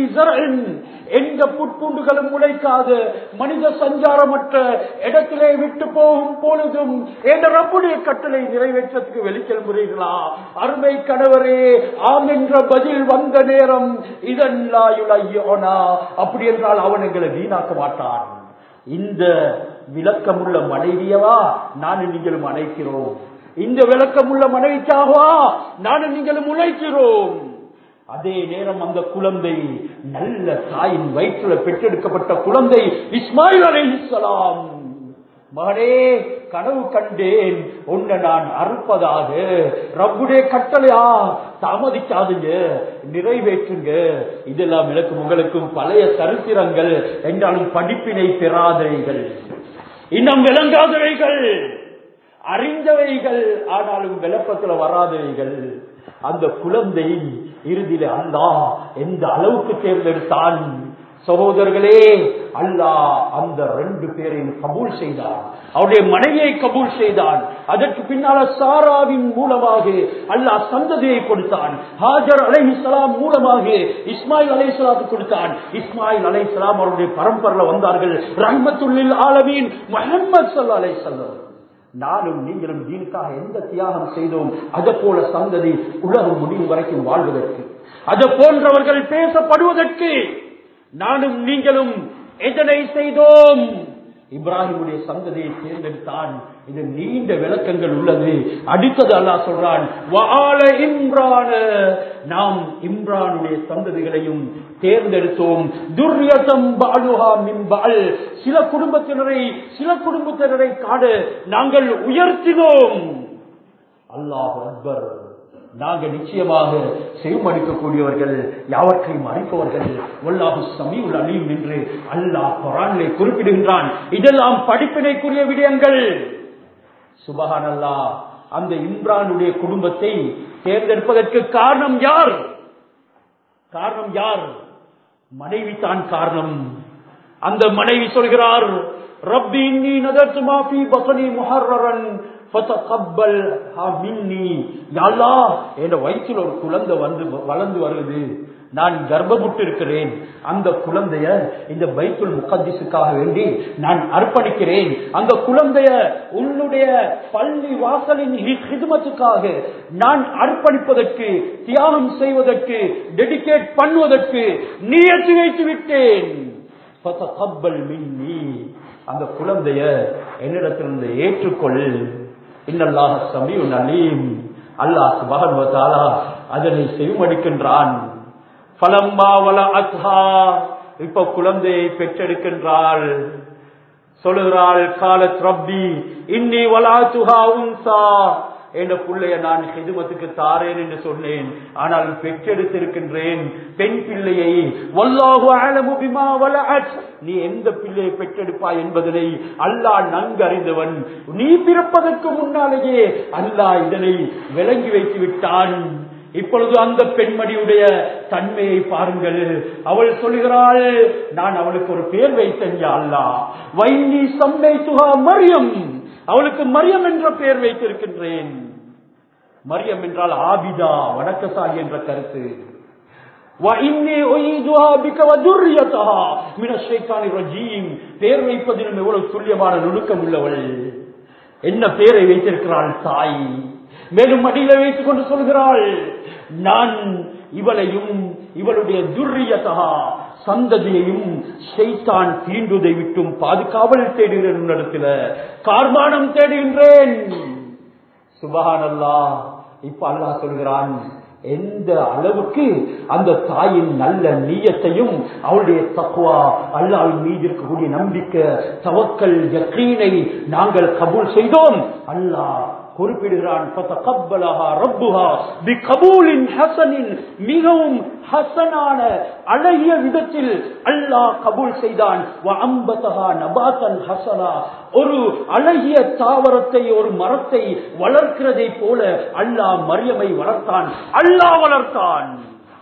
எந்த புட்பூண்டுகளும் முளைக்காத மனித சஞ்சாரமற்ற இடத்திலே விட்டு போகும் பொழுதும் என்ற ரப்புடைய கட்டளை நிறைவேற்றத்துக்கு வெளிக்கிளம்புறீர்களா அருமை கணவரே ஆம் என்ற பதில் வந்த நேரம் இதன் லாயுலையோனா அப்படி என்றால் அவன் எங்களை வீணாக்க மாட்டான் இந்த விளக்கமுள்ள மனைவியவா நானும் நீங்களும் அழைக்கிறோம் இந்த விளக்கமுள்ள மனைவிக்காகவா நானும் நீங்களும் உழைக்கிறோம் அதே நேரம் அந்த குழந்தை நல்ல தாயின் வயிற்றுல பெற்றெடுக்கப்பட்ட குழந்தை இஸ்மாயில் அலைஹிஸ்ஸலாம் மகனே கனவு கண்டேன் உன்னை நான் அறுப்பதாக ரப்புடைய கட்டளையா தாமதிக்காதுங்க நிறைவேற்றுங்க இதெல்லாம் எனக்கும் உங்களுக்கும் பழைய சரித்திரங்கள் என்றாலும் படிப்பினை பெறாதவைகள் இன்னும் விளங்காதவைகள் அறிந்தவைகள் ஆனாலும் விளப்பத்துல வராதவைகள் அந்த குழந்தை இறுதியில அல்லாஹ் எந்த அளவுக்கு தேர்ந்தெடுத்தான் சகோதரர்களே அல்லாஹ் அந்த ரெண்டு பேரையும் கபூல் செய்தான் அவருடைய மனைவியை கபூல் செய்தான் அதற்கு பின்னால சாராவின் மூலமாக அல்லாஹ் சந்ததியை கொடுத்தான் ஹாஜர் அலைஹிஸ்ஸலாம் மூலமாக இஸ்மாயில் அலைஹிஸ்ஸலாத்துக்கு கொடுத்தான் இஸ்மாயில் அலைஹிஸ்ஸலாம் அவருடைய பரம்பரையில வந்தார்கள் ரஹ்மத்துல்லில் ஆலமீன் முஹம்மது ஸல்லல்லாஹு அலைஹி வஸல்லம் நானும் நீங்களும் தீனுக்காக எந்த தியாகம் செய்தோம் அதை போல சந்ததி உலகம் முடியும் வரைக்கும் வாழ்வதற்கு அதை போன்றவர்கள் பேசப்படுவதற்கு நானும் நீங்களும் எதனை செய்தோம் இப்ராஹிமுடைய சந்ததியை தேர்ந்தெடுத்தான் இது நீண்ட விளக்கங்கள் உள்ளது அடுத்தது அல்லாஹ் சொல்றான் "வஆல இம்ரான நாம் இம்ரானுடைய சந்ததிகளையும் தேர்ந்தெடுத்தோம் துர்யதம் பாலுஹா மின் பால் சில குடும்பத்தினரை சில குடும்பத்தினரை காண நாங்கள் உயர்த்தினோம் அல்லாஹ் அக்பர் நாங்கள் நிச்சயமாக செவிமடிக்கக்கூடியவர்கள் யாவற்றையும் அறிப்பவர்கள் வல்லாஹு சமீவுல் அலீம் என்று அல்லாஹ் குரானிலே குறிப்பிடுகின்றான் இதெல்லாம் படிப்பினைக்குரிய விடயங்கள் சுபஹான் அல்லாஹ் அந்த இம்ரானுடைய குடும்பத்தை தேர்ந்தெடுப்பதற்கு காரணம் யார் காரணம் யார் மனைவி தான் காரணம் அந்த மனைவி சொல்கிறார் ரப்பி இன்னி நதர்த்து மாஃபி பசனி முஹர்ரன் ஃபதகப்பல் மின்னி யா அல்லாஹ் என் வயிற்றில் ஒரு குழந்தை வந்து வளர்ந்து வருது நான் கர்ப்பமுட்டு இருக்கிறேன் அந்த குழந்தைய இந்த பைத்துல் முகத்திசுக்காக வேண்டி நான் அர்ப்பணிக்கிறேன் அந்த குழந்தைய உன்னுடைய பள்ளி வாசலின் ஹிதுமத்துக்காக நான் அர்ப்பணிப்பதற்கு தியாகம் செய்வதற்கு டெடிகேட் பண்ணுவதற்கு நியத்து வைத்து விட்டேன் ஃபதகப்பல் மின்னி அந்த குழந்தைய என்னிடத்திலிருந்து ஏற்றுக்கொள் இன்னல்லாஹ சமீஉன் அலீம் அல்லாஹ் சுப்ஹானஹு வ தஆலா அதனை செவிமடுக்கின்றான் பலம்மா வல அத்ஹா இப்ப குழந்தையை பெற்றெடுக்கின்றாள் சொல்லுகிறாள் காலத் ரப்பி இன்னி வலாத்துஹா உன்சா என்ற பிள்ளைய நான் ஹிதுமத்துக்கு தாரேன் என்று சொன்னேன் ஆனால் பெற்றெடுத்திருக்கின்றேன் பெண் பிள்ளையை வல்லாஹு அலமு பிமா வலஅத் நீ எந்த பிள்ளையை பெற்றெடுப்பாய் என்பதனை அல்லாஹ் நன்கு அறிந்தவன் நீ பிறப்பதற்கு முன்னாலேயே அல்லாஹ் இதனை விளங்கி வைத்து விட்டான் இப்பொழுது அந்த பெண்மணியுடைய தன்மையை பாருங்கள் அவள் சொல்கிறாள் நான் அவளுக்கு ஒரு பேர் வைத்தேன் யா அல்லாஹ் வைனி சம்மை துகா மரியம் அவளுக்கு மரியம் என்ற பெயர் வைத்திருக்கின்றேன் மரியம் என்றால் ஆபிதா வணக்கசாலி என்ற கருத்து وَإِنِّي أُعِيذُهَا بِكَ وَذُرِّيَّتَهَا مِنَ الشَّيْطَانِ الرَّجِيمِ பெயர் வைப்பதிலும் எவ்வளவு துல்லியமான நுணுக்கம் உள்ளவள் என்ன பெயரை வைத்திருக்கிறாள் தாய் மேலும் மடியில வைத்துக் கொண்டு சொல்கிறாள் நான் இவளையும் இவளுடைய துர்ரியதா சந்ததியையும் ஷைத்தான் தீண்டுதை விட்டும் பாதுகாவல் தேடுகிறேன் உன்னிடத்துல கார்மானம் தேடுகின்றேன் சுபஹானல்லா இப்ப அல்லாஹ் சொல்கிறான் எந்த அளவுக்கு அந்த தாயின் நல்ல நீயத்தையும் அவளுடைய தக்குவா அல்லாவின் மீது இருக்கக்கூடிய நம்பிக்கை தவக்கல் யக்கீனை நாங்கள் கபூல் செய்தோம் அல்லாஹ் குறிப்பிடுகிறான் மிகவும் ஹசனான அழகிய விதத்தில் அல்லாஹ் கபூல் செய்தான் ஒரு அழகிய தாவரத்தை ஒரு மரத்தை வளர்க்கிறதை போல அல்லாஹ் மரியமை வளர்த்தான் அல்லாஹ் வளர்த்தான்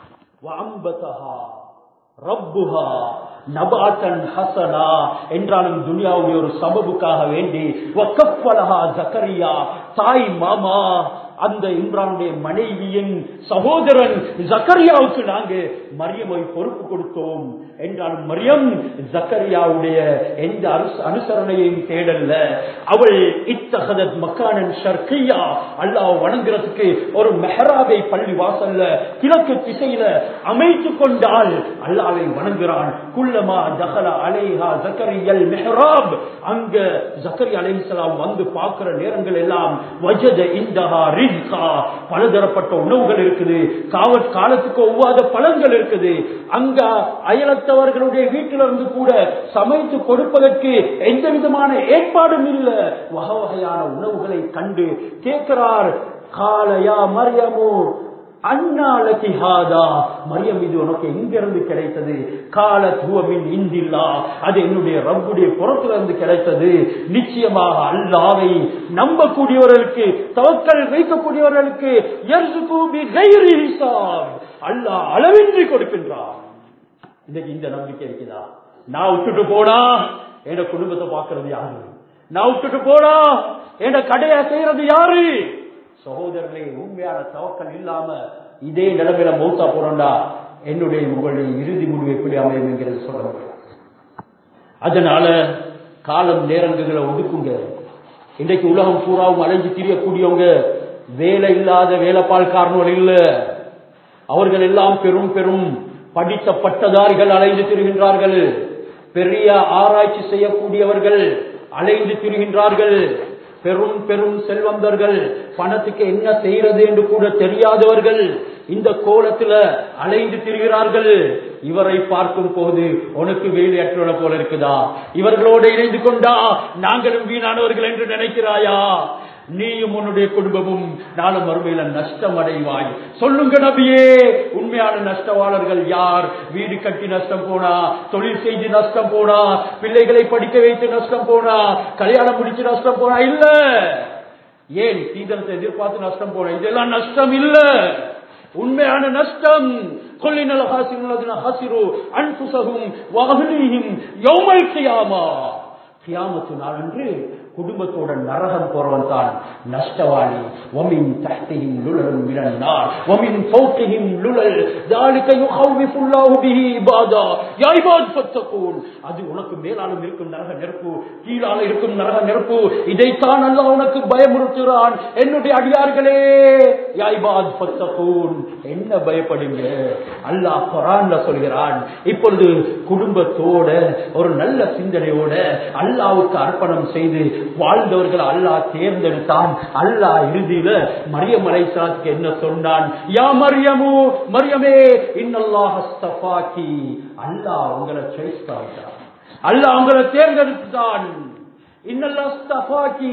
ரப்புஹா நபாத்தன் ஹசனா என்றாலும் துனியாவுடைய ஒரு சபபுக்காக வேண்டி வக்கப்பலஹா ஜக்கரியா தாய் மாமா அந்த இம்ரானுடைய மனைவியின் சகோதரன் ஜக்கரியாவுக்கு நாங்க மரியமை பொறுப்பு கொடுத்தோம் என்றாலும் மரியம் ஜக்கரியாவுடைய எந்த அனுசரணையையும் தேடல்ல அவள் இத்தகதத் மக்கானன் ஷர்கியா அல்லாஹ் வணங்குறதுக்கு ஒரு மெஹராபை பள்ளி வாசல்ல கிழக்கு திசையில அமைத்து கொண்டால் அல்லாவை வணங்குறான் குள்ளமா தகல அலைஹா ஜக்கரியல் மெஹராப் அங்க ஜக்கரி அலைஹிஸ்ஸலாம் வந்து பார்க்கிற நேரங்கள் எல்லாம் வஜத இந்தஹா ரிஸ்கா பலதரப்பட்ட உணவுகள் இருக்குது காவற் காலத்துக்கு ஒவ்வாத பழங்கள் இருக்குது அங்க அயலத்தவர்களுடைய வீட்டிலிருந்து கூட சமைத்து கொடுப்பதற்கு எந்த விதமான ஏற்பாடும் இல்ல வகை வகையான உணவுகளை கண்டு கேட்கிறார் காலையா மரியமோ அண்ணாலகிஹாதா மரியம் இது உனக்கு எங்கிருந்து கிடைத்தது கால துவமின் இந்தில்லா அது என்னுடைய ரப்புடைய புறத்துல இருந்து கிடைத்தது நிச்சயமாக அல்லாவை நம்பக்கூடியவர்களுக்கு தவக்கல் வைக்கக்கூடியவர்களுக்கு அல்லாஹ் அளவின்றி கொடுக்கின்றார் இன்னைக்கு இந்த நம்பிக்கை இருக்குதா நான் விட்டுட்டு போனா என் குடும்பத்தை பார்க்கறது யாரு நான் விட்டுட்டு போனா என் கடையை செய்யறது யாரு சகோதரர்களே உண்மையான தவக்கல் இல்லாம இதே நிலைமையில மௌத்தா போறோம்டா என்னுடைய உங்களுடைய இறுதி முடிவு எப்படி அமையும் என்கிறது சொல்ல முடியும் அதனால காலம் நேரங்களை ஒதுக்குங்க இன்றைக்கு உலகம் பூராவும் அலைஞ்சு திரியக்கூடியவங்க வேலை இல்லாத வேலைப்பால்காரர்கள் இல்ல அவர்கள் எல்லாம் பெரும் பெரும் படித்த பட்டதாரிகள் அலைந்து திரிகின்றார்கள் பெரிய ஆராய்ச்சி செய்யக்கூடியவர்கள் அலைந்து திரிகின்றார்கள் பெரும் பெரும் செல்வந்தர்கள் பணத்துக்கு என்ன செய்யறது என்று கூட தெரியாதவர்கள் இந்த கோலத்துல அலைந்து திரிகிறார்கள் இவரை பார்க்கும் போது உனக்கு வேலையற்றவன போல இருக்குதா இவர்களோடு இணைந்து கொண்டா நாங்களும் வீணானவர்கள் என்று நினைக்கிறாயா நீயும் உன்னுடைய குடும்பமும் நாளும் மறுமையில நஷ்டம் அடைவாய் சொல்லுங்க நபியே உண்மையான நஷ்டவாளர்கள் யார் வீடு கட்டி நஷ்டம் போனா தொழில் செய்து நஷ்டம் போனா பிள்ளைகளை படிக்க வைத்து நஷ்டம் போனா கல்யாணம் முடிச்சு நஷ்டம் போனா இல்ல ஏன் சீதனத்தை எதிர்பார்த்து நஷ்டம் போனா இதெல்லாம் நஷ்டம் இல்ல உண்மையான நஷ்டம் கொல்லினல் ஹாசிரு ஹசிரு அன்புசகும் வாகலியும் யௌமல் கியாமா கியாமத்து நாளன்று குடும்பத்தோட நரகம் போறவன் தான் நஷ்டவாளி ஒமின் தஹ்திஹிம் லுலலும் மினன் நார் ஒமின் ஃபௌகிஹிம் லுலல் ذلك يخوف الله به عبادا يا عباد فاتقون அது உனக்கு மேலாலும் இருக்கும் நரக நெருப்பு கீழால இருக்கும் நரக நெருப்பு இதைத்தான் அல்லாஹ் உனக்கு பயமுறுத்துகிறான் என்னுடைய அடியார்களே யா இபாத் ஃபத்தகூன் என்ன பயப்படுங்க அல்லாஹ் குர்ஆன்ல சொல்கிறான் இப்பொழுது குடும்பத்தோட ஒரு நல்ல சிந்தனையோட அல்லாஹ்வுக்கு அர்ப்பணம் செய்து வாழ்ந்தவர்கள் அல்லாஹ் தேர்ந்தெடுத்தான் அல்லாஹ் இறுதியில மரியம் அலைஹிஸ்ஸலாத்துக்கு என்ன சொன்னான் யா மரியமு மரியமே இன்னல்லாஹ் அஸ்தஃபாக்கி அல்லாஹ் உங்களை சாய்ஸ் பண்ணிட்டான் அல்லாஹ் உங்களை தேர்ந்தெடுத்தான் இன்னல்லாஸ்தஃபாக்கி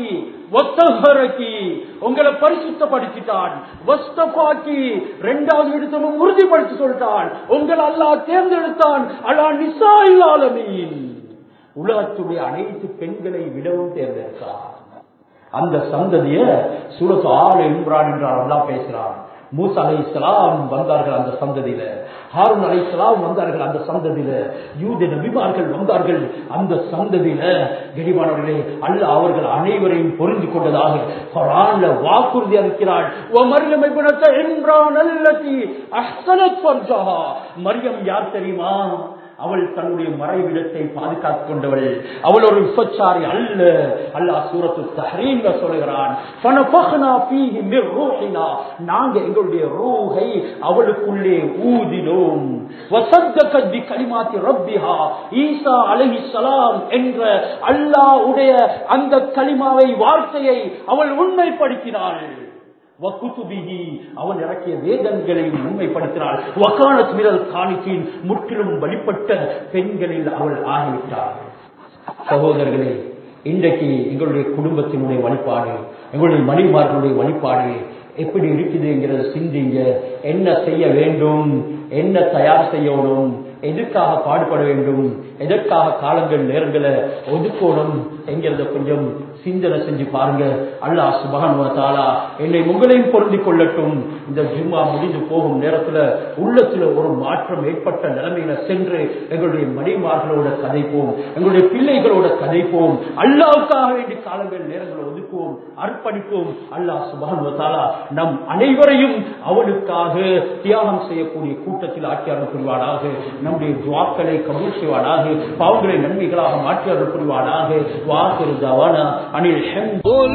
வத்தஹரகி உங்களை பரிசுத்தப்படுத்திட்டான் வஸ்தஃபாக்கி இரண்டாவது விடுத்தமும் உறுதிப்படுத்தி சொல்லிட்டான் உங்களை அல்லாஹ் தேர்ந்தெடுத்தான் அலா நிசாயில் ஆலமீன் உலகத்துடைய அனைத்து பெண்களை விடவும் தேர்ந்தெடுத்தான் அந்த சந்ததிய சூரத்து ஆள் இம்ரான் என்று அல்லாஹ் பேசுறான் மூசா அலை இஸ்லாம் வந்தார்கள் அந்த சந்ததியில ஹாரூன் அலை இஸ்லாம் வந்தார்கள் அந்த சந்ததியில யூத நபிமார்கள் வந்தார்கள் அந்த சந்ததியில கெடிமானவர்களே அல்ல அவர்கள் அனைவரையும் பொருந்தி கொண்டதாக குரான்ல வாக்குறுதி அளிக்கிறாள் ஓ மரியம் இப்னத்த இம்ரான் அல்லதி அஹ்சனத் ஃபர்ஜஹா மரியம் யார் தெரியுமா அவள் தன்னுடைய மறைவிடத்தை பாதுகாத்துக் கொண்டவள் அவள் ஒரு விபச்சாரி அல்ல அல்லாஹ் சூரத்து தஹரீன்ல சொல்லுகிறான் ஃபனஃபக்னா ஃபீஹி மிர் ரூஹினா நாங்க எங்களுடைய ரூஹை அவளுக்குள்ளே ஊதினோம் வசத்தகத் பி கலிமாத்தி ரப்பிஹா ஈசா அலைஹிஸ்ஸலாம் என்ற அல்லாஹ்வுடைய அந்த கலிமாவை வார்த்தையை அவள் உண்மைப்படுத்தினாள் வக்குத்துபிஹி அவன் இறக்கிய வேதங்களையும் உண்மைப்படுத்தினாள் வக்கானத் மிரல் காணிக்கின் முற்றிலும் வழிபட்ட பெண்களில் அவள் ஆகிவிட்டாள் சகோதரர்களே இன்றைக்கு எங்களுடைய குடும்பத்தினுடைய வழிபாடு எங்களுடைய மணிமார்களுடைய வழிபாடு எப்படி இருக்குது என்கிறத சிந்திங்க என்ன செய்ய வேண்டும் என்ன தயார் செய்யணும் எதுக்காக பாடுபட வேண்டும் எதற்காக காலங்கள் நேரங்களை ஒதுக்கணும் என்கிறத கொஞ்சம் சிந்தனை செஞ்சு பாருங்க அல்லாஹ் சுபகானுவத்தாலா என்னை உங்களையும் பொருந்திக் கொள்ளட்டும் இந்த ஜும்மா முடிந்து போகும் நேரத்துல உள்ளத்துல ஒரு மாற்றம் ஏற்பட்ட நிலைமையில சென்று எங்களுடைய மணிமார்களோட கதைப்போம் எங்களுடைய பிள்ளைகளோட கதைப்போம் அல்லாவுக்காக வேண்டி காலங்கள் நேரங்களை ஒதுக்குவோம் அர்ப்பணிப்போம் அல்லாஹ் சுபகானுவத்தாலா நம் அனைவரையும் அவனுக்காக தியாகம் செய்யக்கூடிய கூட்டத்தில் ஆக்கியாளர் புரிவானாக நம்முடைய துவாக்களை கபூல் செய்வானாக பாவங்களை நன்மைகளாக மாற்றியாளர் புரிவானாக வாசிரு தவானா அனில் ஹெம் قل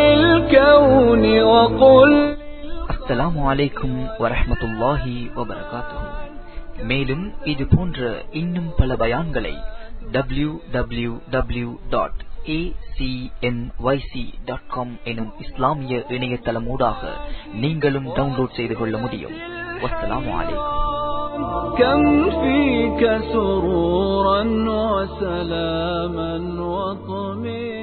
للكون وقل அஸ்ஸலாமு அலைக்கும் வரஹ்மத்துல்லாஹி வபரகாத்துஹு மேலும் இது போன்ற இன்னும் பல பயான்களை டபிள்யூ டபிள்யூ டபிள்யூ டாட் எனும் இஸ்லாமிய இணையதளமூடாக நீங்களும் டவுன்லோட் செய்து கொள்ள முடியும் வஸ்ஸலாமு அலைக்கும் كم فيك سرورا وسلاما وطمئنا